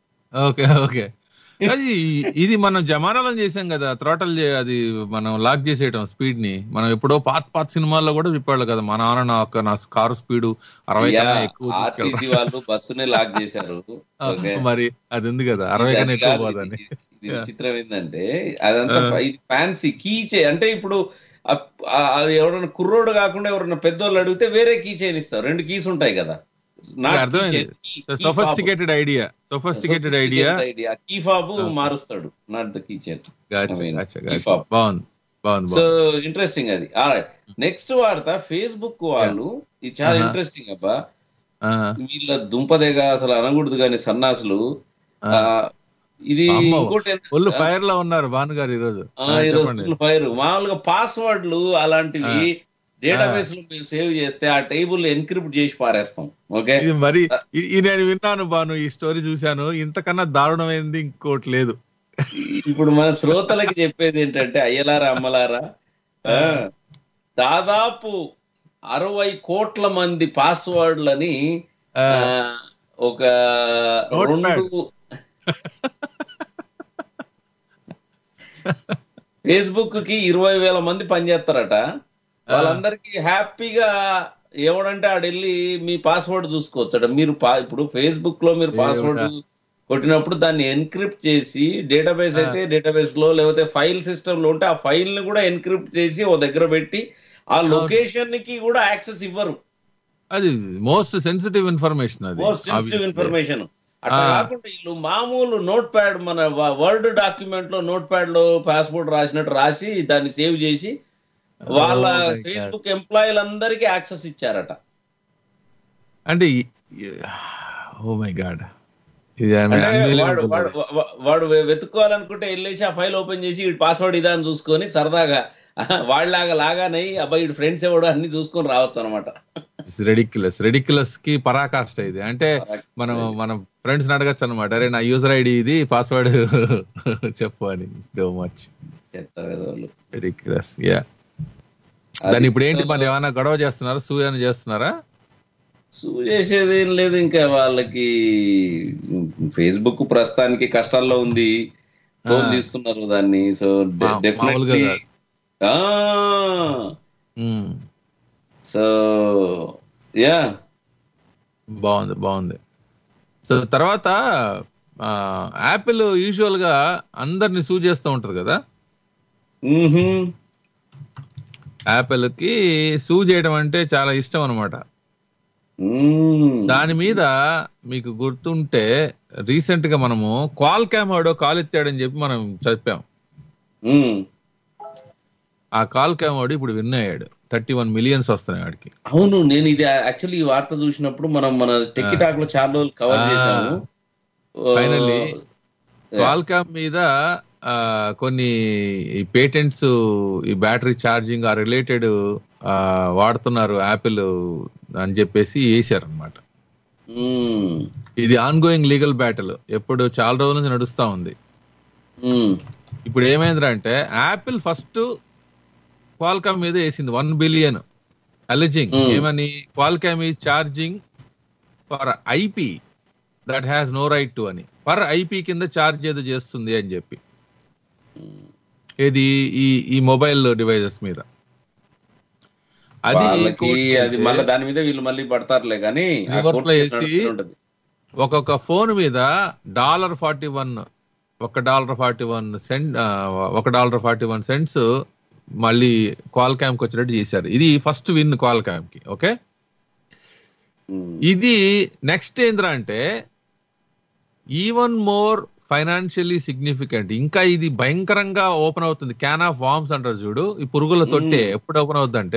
ఓకే ఓకే అది ఇది మనం జమానాలో చేసాం కదా థ్రోటల్ అది మనం లాక్ చేసేయటం స్పీడ్ ని మనం ఎప్పుడో పాత పాత సినిమాల్లో కూడా చెప్పాడు కదా మా నాన్న నా ఒక నా కారు స్పీడ్ అరవై కన్నా ఎక్కువ ఆర్టీసీ తీసుకెళ్తా వాళ్ళు బస్సునే లాక్ చేశారు ఓకే మరి అది ఉంది కదా అరవై కన్నా ఇది ఎక్కువ కాదు, పోదని ఇది- ఇది విచిత్రం ఏంటంటే అదంతా ఆ. ఇది ఫ్యాన్సీ కీచే అంటే ఇప్పుడు అప్- ఆ- అది ఎవరైనా కుర్రోడు కాకుండా ఎవరైనా పెద్దోళ్ళు అడిగితే వేరే కీ చైన్ ఇస్తారు రెండు కీస్ ఉంటాయి కదా Not key అర్థమైంది chain, key- key fob. Sophisticated idea sophisticated idea Sophisticated idea. Key fob మారుస్తాడు నాట్ ద కీ చైన్ బాగుంది బాగుంది సో బాగుంది ఇంట్రెస్టింగ్ అది నెక్స్ట్ వార్త ఫేస్బుక్ వాళ్ళు ఇది చాలా Uh-huh. ఇంట్రెస్టింగ్ అబ్బా ఆహా. వీళ్ళ దుంపదేగా అసలు అనకూడదు కానీ సన్నాసులు ఆ, ఇది అమ్మో, ఇంకోటి ఏంటంటే- ఒళ్ళు ఫైర్ లో ఉన్నారు భానుగారు ఈ రోజు ఆ, ఆ, ఈ రోజు చెప్పండి ఫుల్ ఫైర్ మామూలుగా పాస్వర్డ్లు అలాంటివి ఆ. డేటాబేస్ లో మేము సేవ్ చేస్తే ఆ టేబుల్ ఎన్క్రిప్ట్ చేసి పారేస్తాం ఓకే ఇది మరి ఇ- ఇది నేను విన్నాను బాను ఈ స్టోరీ చూశాను ఇంతకన్నా దారుణమైంది ఇంకోటి లేదు ఇప్పుడు మన శ్రోతలకి చెప్పేది ఏంటంటే అయ్యలారా అమ్మలారా ఆ, దాదాపు అరవై కోట్ల మంది పాస్వర్డ్లని ఆ, ఒక Notepad. రెండు ఫేస్బుక్ కి ఇరవై వేల మంది పనిచేస్తారట వాళ్ళందరికీ హ్యాపీగా ఎవడంటే ఆడెళ్ళి మీ పాస్వర్డ్ చూసుకోవచ్చట మీరు పా- ఇప్పుడు ఫేస్బుక్ లో మీరు పాస్వర్డ్ దేవుడా. కొట్టినప్పుడు దాన్ని ఎన్క్రిప్ట్ చేసి డేటాబేస్ అయితే డేటాబేస్ లో లేకపోతే ఫైల్ సిస్టమ్ లో ఉంటే ఆ ఫైల్ ని కూడా ఎన్క్రిప్ట్ చేసి ఓ దగ్గర పెట్టి ఆ లొకేషన్ కి కూడా యాక్సెస్ ఇవ్వరు అది మోస్ట్ సెన్సిటివ్ ఇన్ఫర్మేషన్ అది మోస్ట్ సెన్సిటివ్ obviously. ఇన్ఫర్మేషన్ అట్లా ఆ. కాకుండా వీళ్ళు మామూలు నోట్ ప్యాడ్ మన వర్డ్ డాక్యుమెంట్ లో నోట్ ప్యాడ్ లో పాస్పోర్ట్ రాసినట్టు రాసి దాన్ని సేవ్ చేసి వాళ్ళ Oh my God. ఫేస్బుక్ ఎంప్లాయీలందరికీ యాక్సెస్ ఇచ్చారట అంటే ఓ మై గాడ్ ఇది అంటే వాడు unbelievable. వాడు వా- వాడు వె- వెతుక్కోవాలనుకుంటే వెళ్ళేసి ఆ ఫైల్ ఓపెన్ చేసి వీడి పాస్వర్డ్ ఇదా అని చూసుకొని సరదాగా వాళ్ళలాగా లాగానై అబ్బాయి వీడి ఫ్రెండ్స్ ఎవడు అన్ని చూసుకొని రావచ్చు అనమాట రెడిక్యులస్ రెడిక్యులస్ కి పరాకాష్ట ఇది అంటే మనం మనం ఫ్రెండ్స్ అడగచ్చు అనమాట అరే నా యూజర్ ఐడి ఇది పాస్వర్డ్ చెప్పు అని సో మచ్ రెడిక్యులస్ యా దాన్ని ఇప్పుడు ఏంటి మరి ఏమైనా గొడవ చేస్తున్నారా సూయన చేస్తున్నారా సూ చేసేది ఏం లేదు ఇంకా వాళ్ళకి ఫేస్బుక్ ప్రస్తుతానికి కష్టాల్లో ఉంది ఫోన్ తీస్తున్నారు దాన్ని సో మా- డెఫినెట్లీ మామూలుగా మ్మ్. సో యా బాగుంది బాగుంది సో తర్వాత యాపిల్ యూజువల్ గా అందరిని సూ చేస్తూ ఉంటది కదా యాపిల్ కి సూ చేయడం అంటే చాలా ఇష్టం అనమాట దాని మీద మీకు గుర్తుంటే రీసెంట్ గా మనము కాల్ క్యామ్ ఆడో కాల్ ఎత్తాడని చెప్పి మనం చెప్పాం ఆ కాల్ క్యామ్ వాడు ఇప్పుడు విన్ అయ్యాడు థర్టీ వన్ మిలియన్స్ వస్తున్నాయి వాడికి అవును నేను ఇది యాక్చువల్లీ ఈ వార్త చూసినప్పుడు మనం మన టెక్కి టాక్ లో చాలా రోజులు కవర్ ఆ. చేసాము ఫైనల్లీ క్వాల్కామ్ మీద ఆ, కొన్ని ఈ పేటెంట్స్ ఈ బ్యాటరీ ఛార్జింగ్ ఆ రిలేటెడ్ వాడుతున్నారు యాపిల్ అని చెప్పేసి వేసారు అనమాట ఇది ఆన్ గోయింగ్ లీగల్ బ్యాటిల్ ఎప్పుడు చాలా రోజుల నుంచి నడుస్తా ఉంది ఇప్పుడు ఏమైందంటే యాపిల్ ఫస్ట్ క్వాల్కామ్ మీద వేసింది వన్ బిలియన్ అలిజింగ్ Hmm. ఏమని క్వాల్కామ్ ఈ charging for IP that has no right to అని పర్ ఐపీ కింద ఛార్జ్ ఏదో చేస్తుంది అని చెప్పి ఇది ఈ ఈ మొబైల్ డివైజెస్ మీద అది వాళ్ళకి కోర్టుకి అది వెళ్తే మళ్ళీ దాని మీద వీళ్ళు మళ్ళీ పడతారులే కానీ ఆ Reverse కోర్టు లో కేసు వేసి నడుస్తూనే ఉంటది. ఒక్కొక్క ఫోన్ మీద డాలర్ ఫార్టీ వన్ ఒక డాలర్ ఫార్టీ వన్ సెంట్ ఒక డాలర్ ఫార్టీ వన్ సెంట్స్ మళ్ళీ కాల్ క్యామ్ కి వచ్చినట్టు చేశారు ఇది ఫస్ట్ విన్ కాల్ క్యామ్ కి ఓకే ఇది నెక్స్ట్ ఏంద్రా అంటే ఈవెన్ మోర్ ఫైనాన్షియలీ సిగ్నిఫికెంట్ ఇంకా ఇది భయంకరంగా ఓపెన్ అవుతుంది క్యాన్ ఆఫ్ వామ్స్ అంటారు చూడు ఈ పురుగుల తొట్టే ఎప్పుడు ఓపెన్ అవుతుందంటే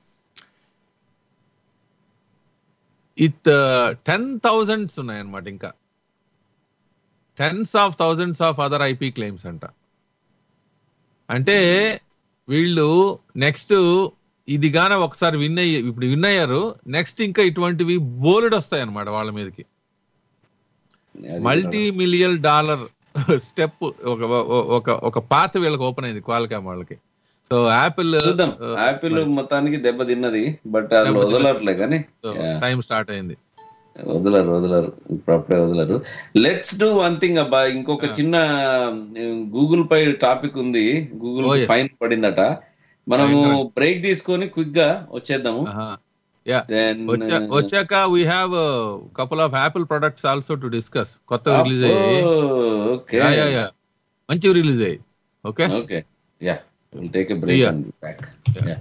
ఇత్ టెన్ థౌజండ్స్ ఉన్నాయన్నమాట ఇంకా tens of thousands of other IP claims అంట అంటే వీళ్ళు నెక్స్ట్ ఇది గాన ఒకసారి విన్ అయ్యి ఇప్పుడు విన్ అయ్యారు నెక్స్ట్ ఇంకా ఇటువంటివి బోలెడ్ వస్తాయి అనమాట వాళ్ళ మీదకి మల్టీ మిలియన్ డాలర్ స్టెప్ ఒక ఒక ఒక పాత వీళ్ళకి ఓపెన్ అయింది క్వాల్కామ్ వాళ్ళకి సో యాపిల్ చూద్దాం యాపిల్ మొత్తానికి దెబ్బ తిన్నది బట్ అది దెబ్బ తిన్నది. వదలట్లే కానీ టైం స్టార్ట్ అయింది వదలరు వదలరు ఇప్పుడు అప్పుడే వదలరు లెట్స్ డూ వన్ థింగ్ అబ్బా ఇంకొక చిన్న గూగుల్ పై టాపిక్ ఉంది గూగుల్ Oh, yes. ఫైన్ పడిందట మనము భయంకరం. బ్రేక్ తీసుకొని క్విక్ గా వచ్చేద్దాము యా Then, వచ్చా uh, వచ్చాక we have couple of Apple products also to discuss కొత్తగా రిలీజ్ అయ్యాయి ఓకే యా యా యా మంచివి రిలీజ్ అయ్యాయి okay okay yeah will take a break Yeah. And back yeah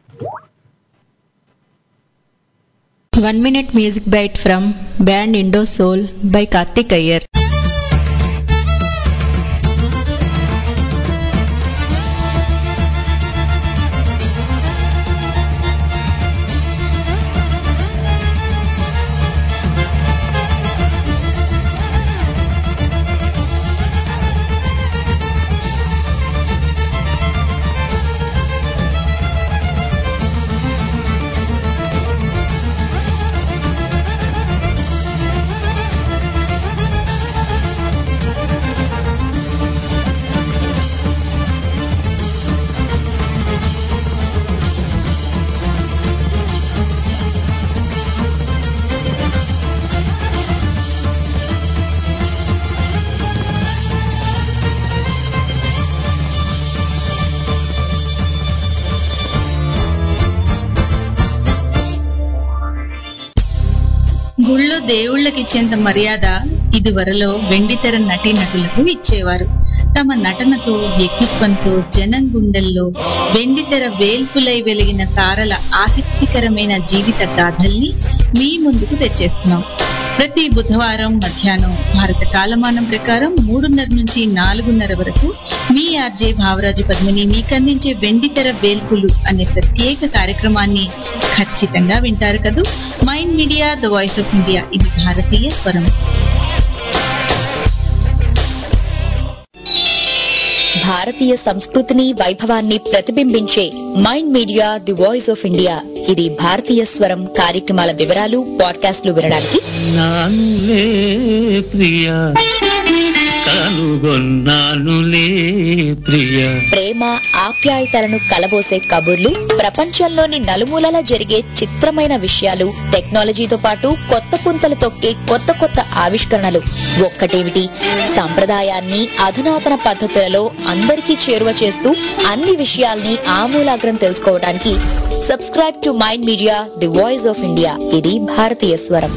One minute music bite from band Indo Soul by Karthik Iyer. గుళ్ళో దేవుళ్ళకిచ్చేంత మర్యాద ఇదివరలో వెండితెర నటీనటులకు ఇచ్చేవారు తమ నటనతో వ్యక్తిత్వంతో జనం గుండెల్లో వెండితెర వేల్పులై వెలిగిన తారల ఆసక్తికరమైన జీవిత గాథల్ని మీ ముందుకు తెచ్చేస్తున్నాం ప్రతి బుధవారం మధ్యాహ్నం భారత కాలమానం ప్రకారం మూడున్నర నుంచి నాలుగున్నర వరకు మీ ఆర్జే భావరాజు పద్మిని మీకు అందించే వెండితెర వేల్పులు అనే ప్రత్యేక కార్యక్రమాన్ని ఖచ్చితంగా వింటారు కదూ mind media the voice of India ఇది భారతీయ స్వరం భారతీయ సంస్కృతిని వైభవాన్ని ప్రతిబింబించే Mind media the voice of India ఇది భారతీయ స్వరం కార్యక్రమాల వివరాలు పాడ్కాస్ట్లు వినడానికి నానులే ప్రియ కనుగొన్నానులే ప్రియ ప్రేమ ఆప్యాయతలను కలబోసే కబుర్లు ప్రపంచంలోని నలుమూలల జరిగే చిత్రమైన విషయాలు టెక్నాలజీతో పాటు కొత్త పుంతలు తొక్కే కొత్త కొత్త ఆవిష్కరణలు ఒక్కటేమిటి సంప్రదాయాన్ని అధునాతన పద్ధతులలో అందరికీ చేరువ చేస్తూ అన్ని విషయాల్ని ఆమూలాగ్రం తెలుసుకోవడానికి subscribe to mind media the voice of India ఇది భారతీయ స్వరం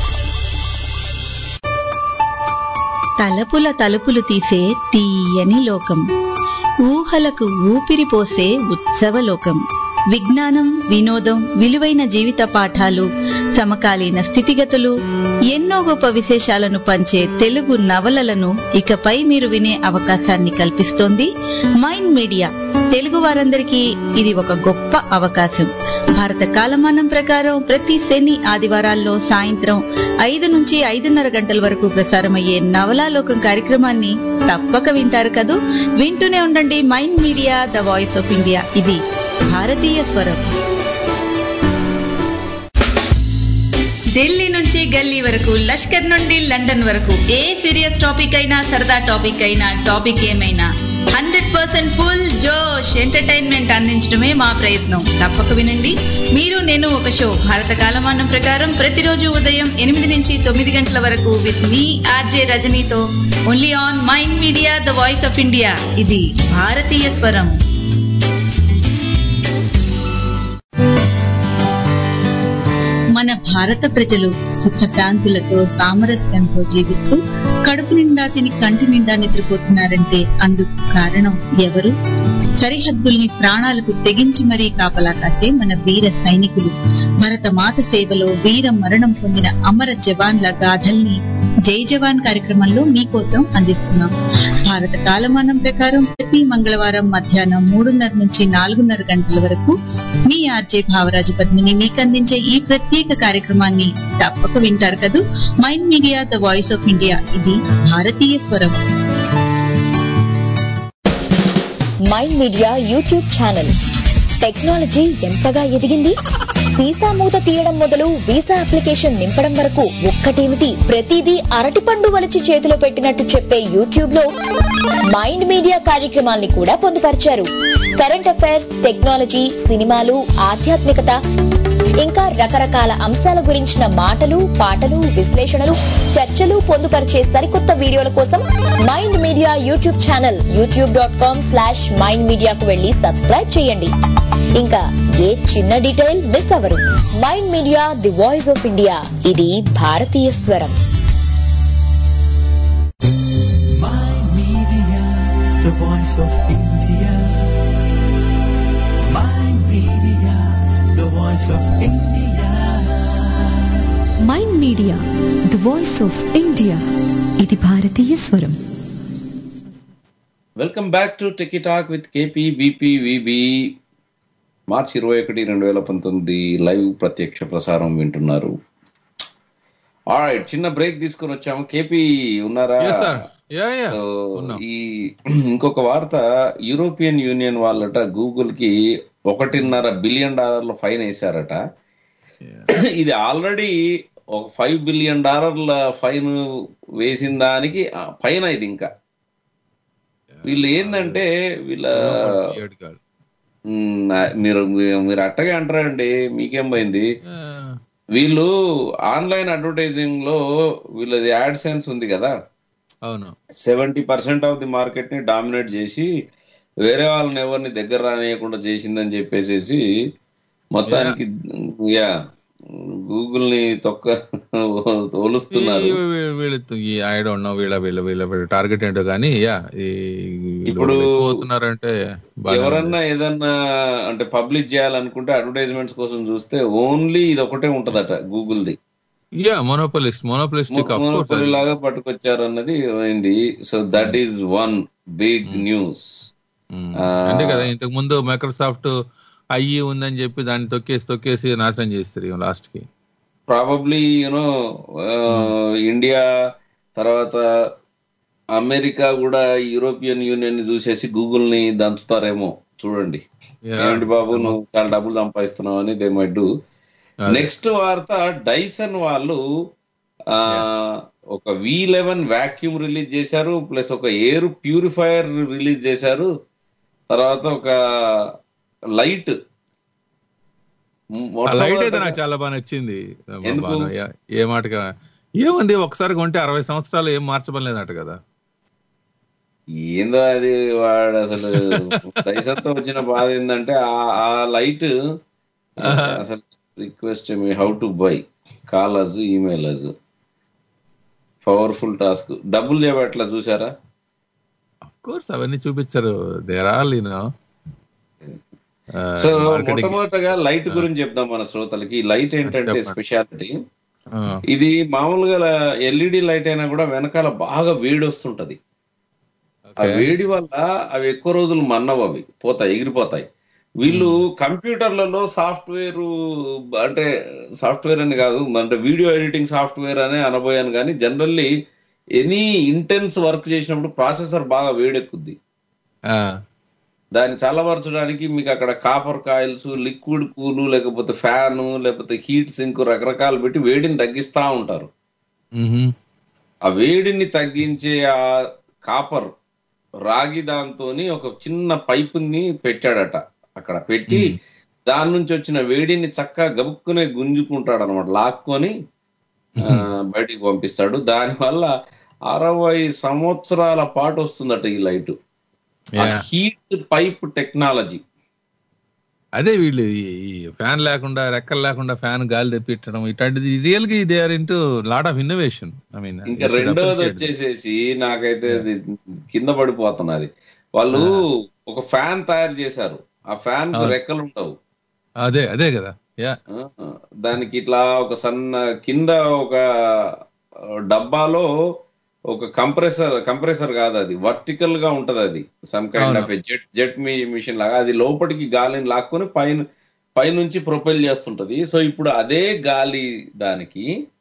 తలపుల తలుపులు తీసే తీయని లోకం ఊహలకు ఊపిరి పోసే ఉత్సవ లోకం విజ్ఞానం వినోదం విలువైన జీవిత పాఠాలు సమకాలీన స్థితిగతులు ఎన్నో గొప్ప విశేషాలను పంచే తెలుగు నవలలను ఇకపై మీరు వినే అవకాశాన్ని కల్పిస్తోంది మైండ్ మీడియా తెలుగు వారందరికీ ఇది ఒక గొప్ప అవకాశం భారత కాలమానం ప్రకారం ప్రతి శని ఆదివారాల్లో సాయంత్రం ఐదు నుంచి ఐదున్నర గంటల వరకు ప్రసారమయ్యే నవలాలోకం కార్యక్రమాన్ని తప్పక వింటారు కదూ వింటూనే ఉండండి Mind media the voice of India ఇది భారతీయ స్వరం ఢిల్లీ నుంచి గల్లీ వరకు లష్కర్ నుండి లండన్ వరకు ఏ సీరియస్ టాపిక్ అయినా సరదా టాపిక్ అయినా టాపిక్ ఏమైనా హండ్రెడ్ పర్సెంట్ ఫుల్ జోష్ ఎంటర్టైన్మెంట్ అందించడమే మా ప్రయత్నం తప్పక వినండి మీరు నేను ఒక షో భారత కాలమానం ప్రకారం ప్రతిరోజు ఉదయం ఎనిమిది నుంచి తొమ్మిది గంటల వరకు విత్ మీ ఆర్జే రజనీతో only on Mind media the voice of India ఇది భారతీయ స్వరం మన భారత ప్రజలు సుఖశాంతులతో సామరస్యంతో జీవిస్తూ కడుపు నిండా తిని కంటి నిండా నిద్రపోతున్నారంటే అందుకు కారణం ఎవరు సరిహద్దుల్ని ప్రాణాలకు తెగించి మరీ కాపలా కాసే మన వీర సైనికులు భరత మాత సేవలో వీర మరణం పొందిన అమర జవాన్ల గాథల్ని జై జవాన్ కార్యక్రమంలో మీకోసం అందిస్తున్నాం భారత కాలమానం ప్రకారం ప్రతి మంగళవారం మధ్యాహ్నం మూడున్నర నుంచి నాలుగున్నర గంటల వరకు మీ ఆర్జే భావరాజు పద్మిని మీకు అందించే ఈ ప్రత్యేక కార్యక్రమాన్ని తప్పక వింటారు కదూ mind media the voice of India ఇది భారతీయ స్వరం mind media YouTube channel technology ఎంతగా ఎదిగింది వీసా మూత తీయడం మొదలు వీసా అప్లికేషన్ నింపడం వరకు ఒక్కటేమిటి ప్రతిదీ అరటిపండు వలిచి చేతిలో పెట్టినట్టు చెప్పే యూట్యూబ్ లో మైండ్ మీడియా కార్యక్రమాల్ని కూడా పొందుపరిచారు కరెంట్ అఫైర్స్ టెక్నాలజీ సినిమాలు ఆధ్యాత్మికత ఇంకా రకరకాల అంశాల గురించిన మాటలు పాటలు విశ్లేషణలు చర్చలు పొందుపరిచే సరికొత్త వీడియోల కోసం Mind media YouTube channel YouTube dot com slash Mind మీడియాకు వెళ్లి సబ్స్క్రైబ్ చేయండి ఇంకా ఏ చిన్న డీటెయిల్ మిస్ అవ్వరు Mind media the voice of India ఇది భారతీయ స్వరం Mind Media, the voice of India. Mind Media, the voice of India. Mind media the voice of India ఇది భారతీయ స్వరం welcome back to techie talk with KP BP VB మార్చి ఇరవై ఒకటి రెండు వేల పంతొమ్మిది లైవ్ ప్రత్యక్ష ప్రసారం వింటున్నారు ఆల్రైట్ చిన్న బ్రేక్ తీసుకొని వచ్చాము కేపీ ఉన్నారా Yes, sir. Yeah, yeah. So, ఉన్నాం. ఈ ఇంకొక వార్త యూరోపియన్ యూనియన్ వాళ్ళట గూగుల్ కి ఒకటిన్నర బిలియన్ డాలర్ల ఫైన్ వేశారట ఇది ఆల్రెడీ ఒక ఫైవ్ బిలియన్ డాలర్ల ఫైన్ వేసిన దానికి ఆ, పైన ఇది ఇంకా వీళ్ళు ఏంటంటే వీళ్ళ ఏడు కాదు. మ్, మీరు మీరు అట్టగే అంటారండి మీకేం పోయింది వీళ్ళు ఆన్లైన్ అడ్వర్టైజింగ్ లో వీళ్ళది యాడ్ సెన్స్ ఉంది కదా అవును seventy percent of the market ని డామినేట్ చేసి వేరే వాళ్ళని ఎవరిని దగ్గర రానియకుండా చేసిందని చెప్పేసేసి మొత్తానికి యా గూగుల్ ని తొక్క తోలుస్తున్నారు ఈ- వీ- వీళ్ళు ఈ ఐ డోంట్ నో వీళ్ళ వీళ్ళ వీళ్ళ వీళ్ళ టార్గెట్ ఏంటో కానీ యా ఇప్పుడు పోతున్నారంటే ఎవరన్నా ఏదన్నా అంటే పబ్లిష్ చేయాలనుకుంటే అడ్వర్టైజ్మెంట్స్ కోసం చూస్తే ఓన్లీ ఇది ఒకటే ఉంటదట Google the yeah monopolist monopolistic of course monopoly లాగా పట్టుకొచ్చారు అన్నది అయింది so that is one big news అంతే కదా ఇంతకు ముందు మైక్రోసాఫ్ట్ ఐఈ ఉందని చెప్పి దాన్ని తొక్కేసి తొక్కేసి నాశనం చేస్తారు లాస్ట్ కి ప్రాబబ్లీ యూనో ఇండియా తర్వాత అమెరికా కూడా యూరోపియన్ యూనియన్ ని చూసేసి గూగుల్ ని దంచుతారేమో చూడండి Yeah. ఏమిటి బాబు నువ్వు చాలా డబ్బులు సంపాదిస్తున్నావు అని దే మై డూ అదే. నెక్స్ట్ వార్త డైసన్ వాళ్ళు ఆ ఒక వి లెవెన్ వాక్యూమ్ రిలీజ్ చేశారు ప్లస్ ఒక ఎయిర్ ప్యూరిఫైయర్ రిలీజ్ చేశారు తర్వాత ఒక లైట్ ఆ లైట్ అయితే నాకు చాలా బాగా నచ్చింది ఎందుకు? బాగా, యా, ఏ మాటగా ఏముంది ఒకసారి కొంటే అరవై సంవత్సరాలు ఏం మార్చబడలేదట కదా ఏందో అది వాడు అసలు డైసన్తో వచ్చిన బాధ ఏంటంటే ఆ- ఆ లైట్ అసలు request me how to buy call us email us powerful task డబ్బులు చేయబట్ల చూసారా కోర్స్ అవన్నీ చూపించారు దేర్ ఆల్ యూనో సో మొట్టమొదటగా లైట్ గురించి చెప్దాం మన శ్రోతలకి ఈ లైట్ ఏంటంటే చెప్పండి. స్పెషాలిటీ ఇది మామూలుగా ఎల్ఈడి లైట్ అయినా కూడా వెనకాల బాగా వేడి వస్తుంటది ఆ వేడి వల్ల అవి ఎక్కువ రోజులు మన్నవు అవి పోతాయి ఎగిరిపోతాయి వీళ్ళు కంప్యూటర్లలో సాఫ్ట్వేర్ అంటే సాఫ్ట్వేర్ అని కాదు అంటే వీడియో ఎడిటింగ్ సాఫ్ట్వేర్ అనే అనబోయాను కానీ జనరల్లీ ఎనీ ఇంటెన్స్ వర్క్ చేసినప్పుడు ప్రాసెసర్ బాగా వేడెక్కుద్ది దాన్ని చల్లబరచడానికి మీకు అక్కడ కాపర్ కాయిల్స్ లిక్విడ్ కూలు లేకపోతే ఫ్యాను లేకపోతే హీట్ సింక్ రకరకాలు పెట్టి వేడిని తగ్గిస్తా ఉంటారు ఆ వేడిని తగ్గించే ఆ కాపర్ రాగి దాంతోని ఒక చిన్న పైపుని పెట్టాడట అక్కడ పెట్టి దాని నుంచి వచ్చిన వేడిని చక్కగా గబుక్కునే గుంజుకుంటాడు అనమాట లాక్కొని ఆ, బయటికి పంపిస్తాడు దాని వల్ల అరవై సంవత్సరాల పాటు వస్తుందట ఈ light Yeah. Heat pipe technology అదే వీళ్ళు ఈ- ఈ ఫ్యాన్ లేకుండా రెక్కలు లేకుండా ఫ్యాన్ గాలి తెప్పించడం ఇట్లాంటిది రియల్ గా they are into lot of innovation I mean ఇంకా రెండోది వచ్చేసేసి నాకైతే అది కింద పడిపోతున్నది వాళ్ళు ఒక ఫ్యాన్ తయారు చేశారు ఆ ఫ్యాన్ కు అవును. రెక్కలు ఉండవు అదే అదే కదా యా ఆ, దానికి ఇట్లా ఒక సన్న కింద ఒక ఆ, డబ్బాలో ఒక కంప్రెసర్ కంప్రెసర్ కాదు అది వర్టికల్ గా ఉంటది అది సమ్ కైండ్ అవును. ఆఫ్ జెట్ జెట్ మీ మిషన్ లాగా అది లోపలికి గాలిని లాక్కొని పైన పైనుంచి ప్రొపెల్ చేస్తుంటది సో ఇప్పుడు అదే గాలి దానికి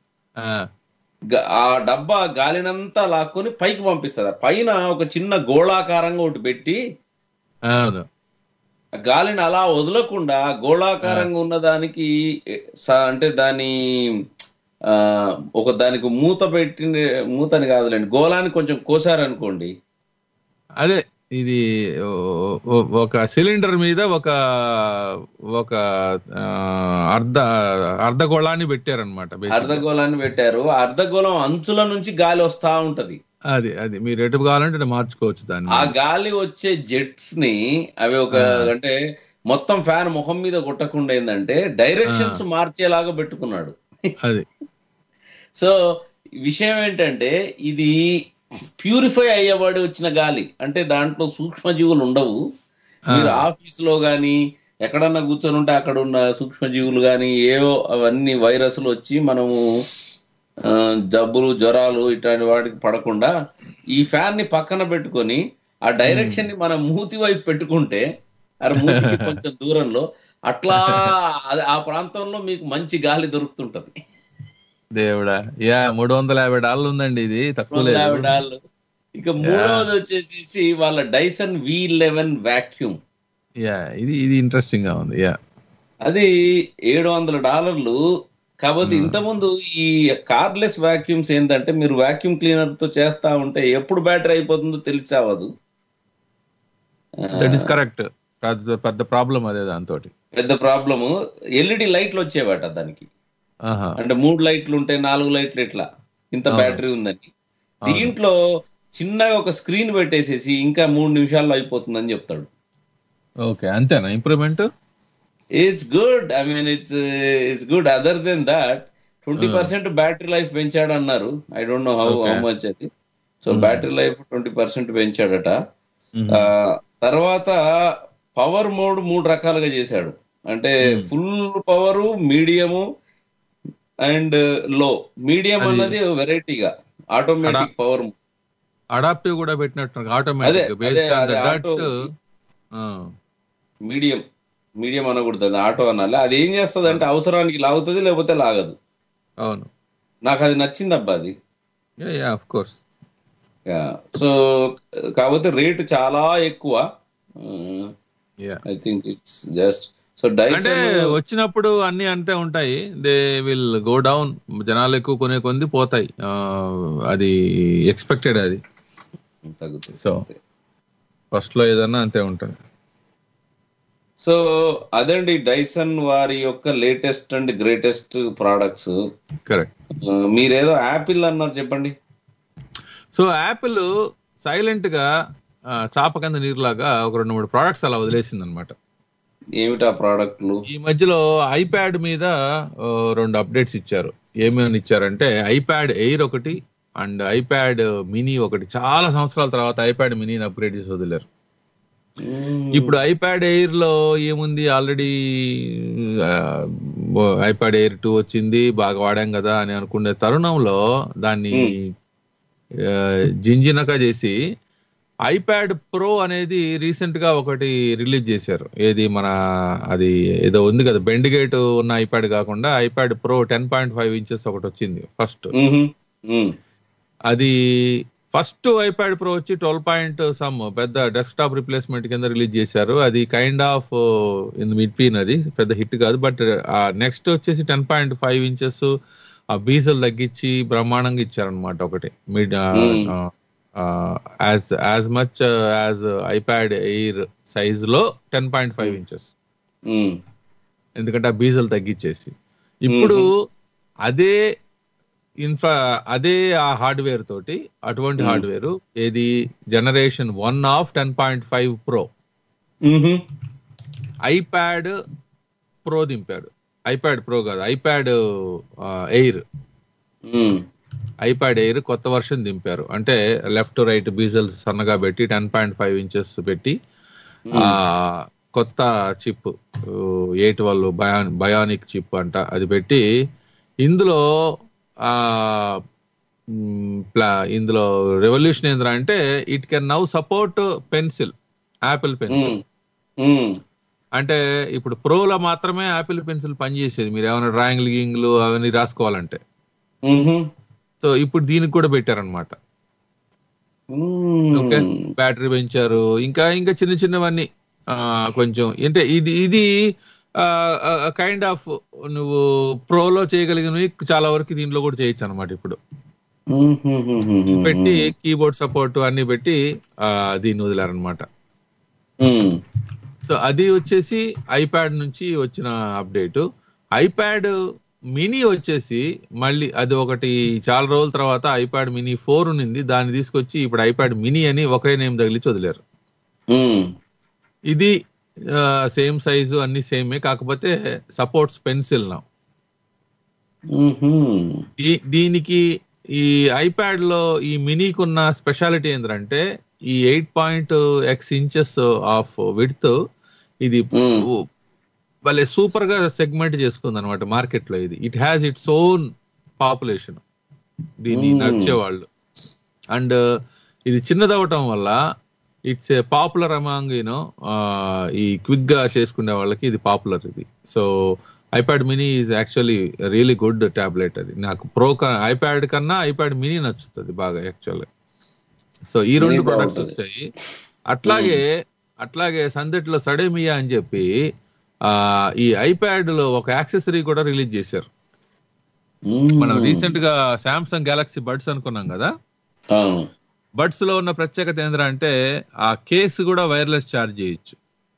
గ- ఆ డబ్బా గాలినంతా లాక్కొని పైకి పంపిస్తుంది పైన ఒక చిన్న గోళాకారంగా ఒకటి పెట్టి అవును ఆ గాలిని అలా వదలకుండా గోళాకారంగా ఉన్న దానికి స- అంటే దాని ఆ, ఒక దానికి మూత పెట్టిన మూత అని కాదులేండి గోళాన్ని కొంచెం కోసారనుకోండి అదే ఇది ఓ- ఓ- ఒక సిలిండర్ మీద ఒక ఒక ఆ, అర్ధ అర్ధగోళాన్ని పెట్టారనమాట అర్ధగోళాన్ని పెట్టారు ఆ అర్ధగోళం అంచుల నుంచి గాలి వస్తా ఉంటది అది అది మీరు ఎటు కావాలంటే అటు మార్చుకోవచ్చు దాన్ని ఆ గాలి వచ్చే జెట్స్ ని అవి ఒక అంటే మొత్తం ఫ్యాన్ ముఖం మీద కొట్టకుండా ఏంటంటే డైరెక్షన్స్ మార్చేలాగా పెట్టుకున్నాడు అది సో విషయం ఏంటంటే ఇది ప్యూరిఫై అయ్యేవాడి వచ్చిన గాలి అంటే దాంట్లో సూక్ష్మజీవులు ఉండవు మీరు ఆఫీస్ లో గాని ఎక్కడన్నా కూర్చొని ఉంటే అక్కడ ఉన్న సూక్ష్మజీవులు గాని ఏవో అవన్నీ వైరస్లు వచ్చి మనము ఆ, జబ్బులు జ్వరాలు ఇట్లాంటి వాటికి పడకుండా ఈ ఫ్యాన్ ని పక్కన పెట్టుకొని ఆ డైరెక్షన్ ని మనం మూతి వైపు పెట్టుకుంటే అది మూతికి కొంచెం దూరంలో అట్లా అది- ఆ ప్రాంతంలో మీకు మంచి గాలి దొరుకుతుంటది దేవుడా యా మూడు వందల యాభై డాలర్లు ఉందండి ఇది తక్కువ లేదు యాభై డాలర్లు. ఇక మూడవది వచ్చేసి వాళ్ళ Dyson V eleven vacuum yeah ఇది ఇది ఇంట్రెస్టింగ్ గా ఉంది యా అది ఏడు వందల డాలర్లు కాకపోతే ఇంతకుముందు ఈ కార్లెస్ వాక్యూమ్స్ ఏంటంటే మీరు వాక్యూమ్ క్లీనర్ తో చేస్తా ఉంటే ఎప్పుడు బ్యాటరీ అయిపోతుందో తెలిసావదు దట్ ఈస్ కరెక్ట్ పెద్ద పెద్ద ప్రాబ్లం అదే దాంతో పెద్ద ప్రాబ్లము ఎల్ఈడి లైట్లు వచ్చేవాట దానికి ఆహా అంటే మూడు లైట్లు ఉంటాయి నాలుగు లైట్లు ఇట్లా ఇంత అవును. బ్యాటరీ ఉందని దీంట్లో చిన్నగా ఒక స్క్రీన్ పెట్టేసేసి ఇంకా మూడు నిమిషాల్లో అయిపోతుందని చెప్తాడు ఓకే అంతేనా improvement it's good I mean it's it's good other than that twenty percent battery life పెంచాడు అన్నారు I don't know how Okay. How much అది so battery life twenty percent పెంచాడట ఆ, తర్వాత పవర్ మోడ్ మూడు రకాలుగా చేశాడు అంటే full power medium and low medium అది- అన్నది వెరైటీగా ఆటోమేటిక్ పవర్ అడాప్టివ్ కూడా పెట్టినట్టు అదే, ఆటోమేటిక్ అదే, బేస్డ్ ఆన్ అదే దట్ auto. మీడియం మీడియం అనకూడదు అది ఆటో అనాలి అది ఏం చేస్తుంది అంటే అవసరానికి లాగుతుంది లేకపోతే లాగదు అవును నాకు అది నచ్చింది అబ్బా అది యా ఆఫ్ కోర్స్ సో కాకపోతే రేటు చాలా ఎక్కువ yeah I think it's just so అంటే డైసన్ వచ్చినప్పుడు అన్ని అంతే ఉంటాయి దే విల్ గో డౌన్ జనాలు ఎక్కువ కొనే కొంది పోతాయి ఆ, అది ఎక్స్పెక్టెడ్ అది తగ్గుతుంది సో ఫస్ట్ లో ఏదన్నా అంతే ఉంటుంది సో అదండి డైసన్ వారి యొక్క latest and greatest products correct మీరేదో యాపిల్ అన్నారు చెప్పండి సో యాపిల్ సైలెంట్ గా ఆ, చాప కింద నీరులాగా ఒక రెండు మూడు ప్రోడక్ట్స్ అలా వదిలేసింది అనమాట ఏమిటా ప్రోడక్ట్లు ఈ మధ్యలో ఐప్యాడ్ మీద ఆ, రెండు అప్డేట్స్ ఇచ్చారు ఏమేమి ఇచ్చారంటే ఐప్యాడ్ ఎయిర్ ఒకటి అండ్ ఐప్యాడ్ మినీ ఒకటి చాలా సంవత్సరాల తర్వాత ఐప్యాడ్ మినీని అప్గ్రేడ్ చేసి వదిలేరు ఇప్పుడు ఐప్యాడ్ ఎయిర్ లో ఏముంది ఆల్రెడీ ఐప్యాడ్ ఎయిర్ టూ వచ్చింది బాగా వాడాం కదా అని అనుకునే తరుణంలో దాన్ని ఆ, జింజినక చేసి ఐప్యాడ్ ప్రో అనేది రీసెంట్ గా ఒకటి రిలీజ్ చేశారు ఏది మన అది ఏదో ఉంది కదా బెండ్ గేట్ ఉన్న ఐప్యాడ్ కాకుండా iPad Pro ten point five inches ఒకటి వచ్చింది ఫస్ట్ అది ఫస్ట్ ఐప్యాడ్ ప్రో వచ్చి ట్వెల్వ్ పాయింట్ సమ్ పెద్ద డెస్క్టాప్ రిప్లేస్మెంట్ కింద రిలీజ్ చేశారు అది కైండ్ ఆఫ్ ఇన్ మిడ్ పీన్ అది పెద్ద హిట్ కాదు బట్ నెక్స్ట్ వచ్చేసి టెన్ పాయింట్ ఫైవ్ ఇంచెస్ ఆ బీజల్ తగ్గించి బ్రహ్మాండంగా ఇచ్చారనమాట ఒకటి mid as as much as iPad Air size లో టెన్ పాయింట్ ఫైవ్ ఇంచెస్ ఎందుకంటే ఆ బీజల్ తగ్గించేసి ఇప్పుడు అదే ఇన్ఫ్రా అదే ఆ హార్డ్వేర్ తోటి అటువంటి హార్డ్వేర్ ఏది generation one of ten point five Pro iPad Pro దింపాడు ఐప్యాడ్ ప్రో కాదు ఐప్యాడ్ ఎయిర్ ఐప్యాడ్ ఎయిర్ కొత్త వర్షన్ దింపారు అంటే లెఫ్ట్ రైట్ బీజల్స్ సన్నగా పెట్టి టెన్ పాయింట్ ఫైవ్ ఇంచెస్ పెట్టి ఆ కొత్త చిప్ ఎయిట్ వాళ్ళు బయాన్ బయానిక్ చిప్ అంట అది పెట్టి ఇందులో ఆ మ్, ప్లా- ఇందులో రెవల్యూషన్ ఏంద్రా అంటే it can now support pencil Apple pencil అంటే ఇప్పుడు ప్రోలో మాత్రమే యాపిల్ పెన్సిల్ పనిచేసేది మీరు ఏమైనా డ్రాయింగ్లు గింగ్లు అవన్నీ రాసుకోవాలంటే సో ఇప్పుడు దీనికి కూడా పెట్టారనమాట ఓకే బ్యాటరీ పెంచారు ఇంకా ఇంకా చిన్న చిన్నవన్నీ ఆ, కొంచెం అంటే ఇది ఇది కైండ్ ఆఫ్ నువ్వు ప్రోలో చేయగలిగినవి చాలా వరకు దీంట్లో కూడా చేయొచ్చు అనమాట ఇప్పుడు పెట్టి కీబోర్డ్ సపోర్ట్ అన్ని పెట్టి ఆ, దీన్ని వదిలారనమాట సో అది వచ్చేసి ఐప్యాడ్ నుంచి వచ్చిన అప్డేట్ ఐప్యాడ్ మినీ వచ్చేసి మళ్ళీ అది ఒకటి చాలా రోజుల తర్వాత ఐప్యాడ్ మినీ ఫోర్ ఉన్నింది దాన్ని తీసుకొచ్చి ఇప్పుడు ఐప్యాడ్ మినీ అని ఒకే నేమ్ తగిలించి వదిలేరు ఇది సేమ్ సైజు అన్ని సేమే కాకపోతే సపోర్ట్స్ పెన్సిల్ నా ఈ- దీనికి ఈ ఐప్యాడ్ లో ఈ మినీకి ఉన్న స్పెషాలిటీ ఏంటంటే ఈ eight point x inches of width ఇది భలే సూపర్ గా సెగ్మెంట్ చేసుకుంది అనమాట మార్కెట్ లో ఇది it has its own population దీన్ని Mm. నడిచేవాళ్ళు అండ్ ఇది చిన్నదవటం వల్ల it's a popular among you know ఈ క్విక్ గా చేసుకునే వాళ్ళకి ఇది పాపులర్ ఇది so iPad mini is actually really good tablet అది నాకు ప్రో ఐప్యాడ్ కన్నా ఐప్యాడ్ మినీ నచ్చుతుంది బాగా యాక్చువల్లీ సో ఈ రెండు Mini ప్రొడక్ట్స్ బాగుంటది. వచ్చాయి అట్లాగే అట్లాగే సందట్లో సడేమియా అని చెప్పి ఆ ఈ ఐప్యాడ్ లో ఒక యాక్సెసరీ కూడా రిలీజ్ చేశారు మనం రీసెంట్ గా సామ్సంగ్ గెలాక్సీ బడ్స్ అనుకున్నాం కదా బడ్స్ లో ఉన్న ప్రత్యేకత ఏంద్రా అంటే ఆ కేసు కూడా వైర్లెస్ ఛార్జ్ చేయొచ్చు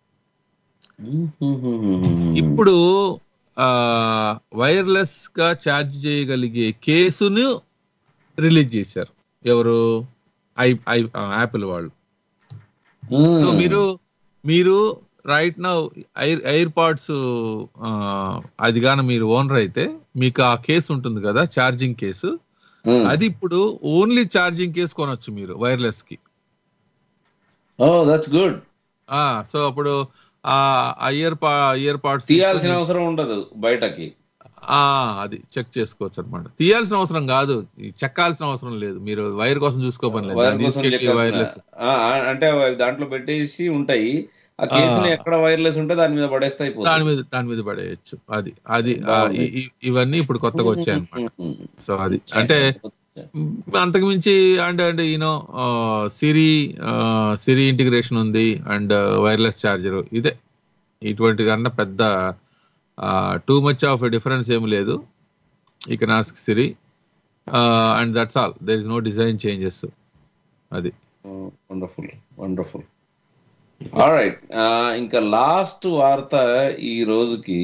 ఇప్పుడు ఆ వైర్లెస్ గా ఛార్జ్ చేయగలిగే కేసును రిలీజ్ చేశారు ఎవరు ఐ ఐ యాపిల్ వాళ్ళు సో మీరు మీరు right now Air AirPods అది గాన మీరు ఓనర్ అయితే మీకు ఆ కేసు ఉంటుంది కదా ఛార్జింగ్ కేసు అది ఇప్పుడు ఓన్లీ ఛార్జింగ్ కేసు కొనొచ్చు మీరు వైర్లెస్ కి ఓ దట్స్ గుడ్ సో అప్పుడు ఆ ఇయర్ ఇయర్ పాడ్స్ తీయాల్సిన అవసరం ఉండదు బయటకి ఆ అది చెక్ చేసుకోవచ్చు అనమాట తీయాల్సిన అవసరం కాదు ఈ చెక్కాల్సిన అవసరం లేదు మీరు వైర్ కోసం చూసుకోపని లేదు వైర్ దాన్ని కోసం తీసుకెళ్ళి చెక్కాల్సిన- వైర్లెస్ ఆ, ఆ, అంటే అవి దాంట్లో పెట్టేసి ఉంటాయి ఆ కేసులు ఆ. ఎక్కడ వైర్లెస్ ఉంటే దాని మీద పడేస్తే దాని అయిపోతుంది మీద దాని మీద పడేయచ్చు అది అది ఆ, బాగుంది. ఈ- ఈ- ఇవన్నీ ఇప్పుడు కొత్తగా వచ్చాయి అనమాట సో అది అంటే మ్, అంతకు మించి అంటే అంటే యూనో సిరి సిరి ఇంటిగ్రేషన్ ఉంది అండ్ వైర్లెస్ చార్జర్ ఇదే ఇటువంటి కన్నా పెద్ద టూ మచ్ ఆఫ్ డిఫరెన్స్ ఏమి లేదు ఇక నాస్క్ Siri and that's all there is no design changes అది వండర్ఫుల్ వండర్ఫుల్ రైట్ ఇంకా లాస్ట్ వార్త ఈ రోజుకి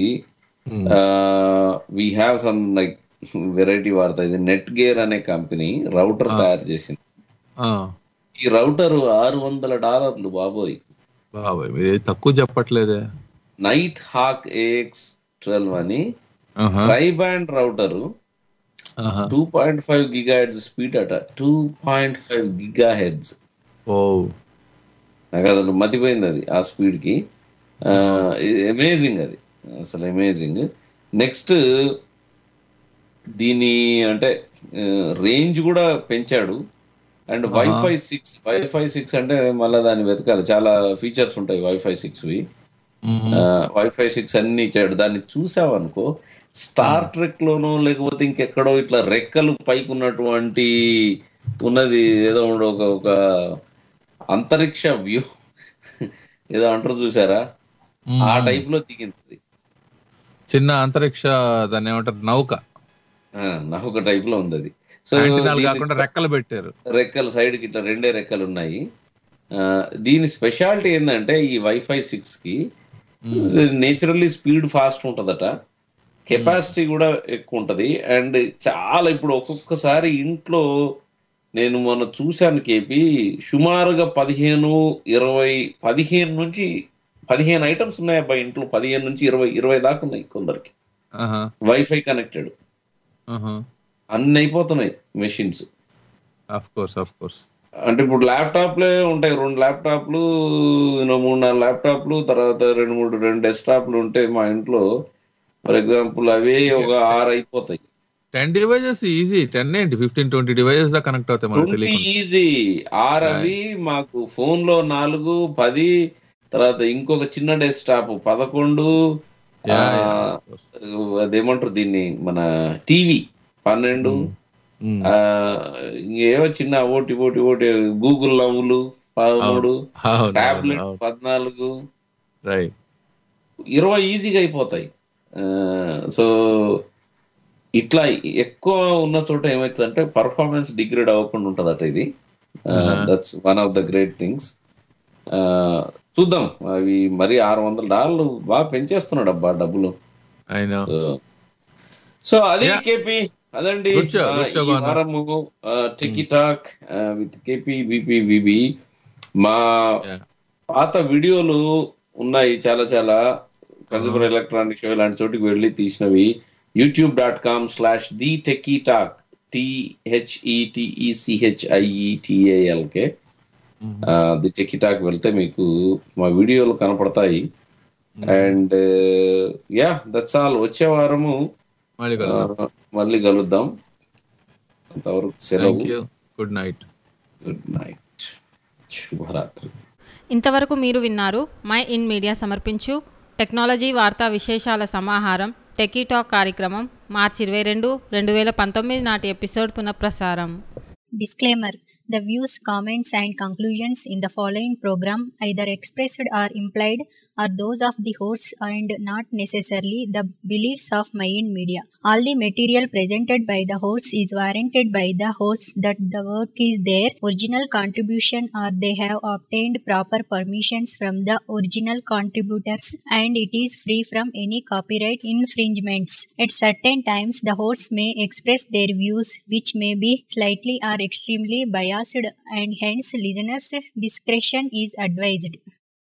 we have some like variety వార్త ఇది నెట్ గేర్ అనే కంపెనీ రౌటర్ తయారు చేసింది ఆ, ఈ రౌటర్ ఆరు వందల డాలర్లు బాబోయ్ బాబాయ్ మీరు ఏది తక్కువ చెప్పట్లేదే నైట్ హాక్ ఏఎక్స్ ట్వెల్వ్ అని ఆహా. ట్రై బ్యాండ్ రౌటర్ ఆహా. Two point five gigahertz speed అట two point five gigahertz ఓ నాకు అసలు మతిపోయింది అది ఆ స్పీడ్ కి అమేజింగ్ అది అసలు అమేజింగ్ నెక్స్ట్ దీని అంటే రేంజ్ కూడా పెంచాడు అండ్ ఆహా. వైఫై సిక్స్ వైఫై సిక్స్ అంటే మళ్ళీ దాన్ని వెతకాలి చాలా ఫీచర్స్ ఉంటాయి వైఫై సిక్స్ వి వైఫై సిక్స్ అన్ని ఇచ్చాడు దాన్ని చూసావనుకో స్టార్ ట్రెక్ లోనో లేకపోతే ఇంకెక్కడో ఇట్లా రెక్కలు పైకి ఉన్నటువంటి ఉన్నది ఏదో ఉండు ఒక ఒక అంతరిక్ష వ్యూ ఏదో అంటారు చూసారా ఆ టైప్ లో దిగింది చిన్న అంతరిక్ష దాన్ని ఏమంటారు నౌక ఆ, నౌక టైప్ లో ఉంది అది సో యాంటీనాలు దీని కాకుండా రెక్కలు పెట్టారు రెక్కలు సైడ్ కి ఇట్లా రెండే రెక్కలు ఉన్నాయి ఆ, దీని స్పెషాలిటీ ఏంటంటే ఈ వైఫై సిక్స్ కి నేచురల్లీ స్పీడ్ ఫాస్ట్ ఉంటదట కెపాసిటీ కూడా ఎక్కువ ఉంటది అండ్ చాలా ఇప్పుడు ఒక్కొక్కసారి ఇంట్లో నేను మొన్న చూశాను కేపీ సుమారుగా పదిహేను ఇరవై పదిహేను నుంచి పదిహేను ఐటమ్స్ ఉన్నాయి అబ్బాయి ఇంట్లో పదిహేను నుంచి ఇరవై ఇరవై దాకా ఉన్నాయి కొందరికి ఆహా, వైఫై కనెక్టెడ్ ఆహా. అన్ని అయిపోతున్నాయి machines of course of course అంటే ఇప్పుడు ల్యాప్టాప్లే ఉంటాయి రెండు ల్యాప్టాప్లు you మూడు నాలుగు ల్యాప్టాప్లు తర్వాత రెండు మూడు రెండు డెస్క్టాప్లు ఉంటే మా ఇంట్లో ఫర్ ఎగ్జాంపుల్ అవే ఒక ఆరు అయిపోతాయి టెన్ డివైజెస్ ఈజీ టెన్ ఏంటి ఫిఫ్టీన్ ట్వంటీ డివైజెస్ దా కనెక్ట్ అవుతాయి మనకు ట్వంటీ తెలియకుండా ఈజీ ఆరు అవి మాకు ఫోన్ లో నాలుగు పది తర్వాత ఇంకొక చిన్న డెస్క్టాప్ పదకొండు ఆ, అదేమంటారు దీన్ని మన టీవీ పన్నెండు ఆ, ఇంకేవో చిన్న ఓటి ఓటి ఓటి గూగుల్ నవ్వులు పదమూడు అవును, టాబ్లెట్ అవును. పద్నాలుగు రైట్ ఇరవై ఈజీగా అయిపోతాయి సో ఇట్లా ఎక్కువ ఉన్న చోట ఏమవుతుందంటే పర్ఫార్మెన్స్ డిగ్రేడ్ అవ్వకుండా ఉంటదట ఇది that's one of the great things చూద్దాం అవి మరి ఆరు వందల డాలర్లు బాగా పెంచేస్తున్నాడు అబ్బా డబ్బులు అయినా సో అది కేపీ అదండి Good show, ఆ, good show, ఈ Bhavana. వారము techie talk with KP VP VB మా పాత వీడియోలు ఉన్నాయి చాలా చాలా కన్సూమర్ ఎలక్ట్రానిక్ షో ఇలాంటి చోటికి వెళ్ళి తీసినవి YouTube dot com slash the techie talk టిహెచ్ఈటిఈసిహెచ్ఐఈటిఏఎల్ K the techie talk వెళ్తే మీకు మా వీడియోలు కనపడతాయి అండ్ యా దట్స్ ఆల్ వచ్చే వారము మళ్ళీ కలుద్దాం. ఆ, మళ్ళీ కలుద్దాం అంతవరకు సెలవు thank you good night good night శుభరాత్రి ఇంతవరకు మీరు విన్నారు మై ఇన్ మీడియా సమర్పించు టెక్నాలజీ వార్తా విశేషాల సమాహారం టెకీ టాక్ కార్యక్రమం మార్చి ఇరవై రెండు రెండు వేల పంతొమ్మిది నాటి ఎపిసోడ్ పునఃప్రసారం Disclaimer The views, comments, and conclusions in the following program, either expressed or implied, are those of the hosts and not necessarily the beliefs of Mayan Media. All the material presented by the hosts is warranted by the hosts that the work is their original contribution or they have obtained proper permissions from the original contributors and it is free from any copyright infringements. At certain times, the hosts may express their views which may be slightly or extremely biased and hence listeners' discretion is advised.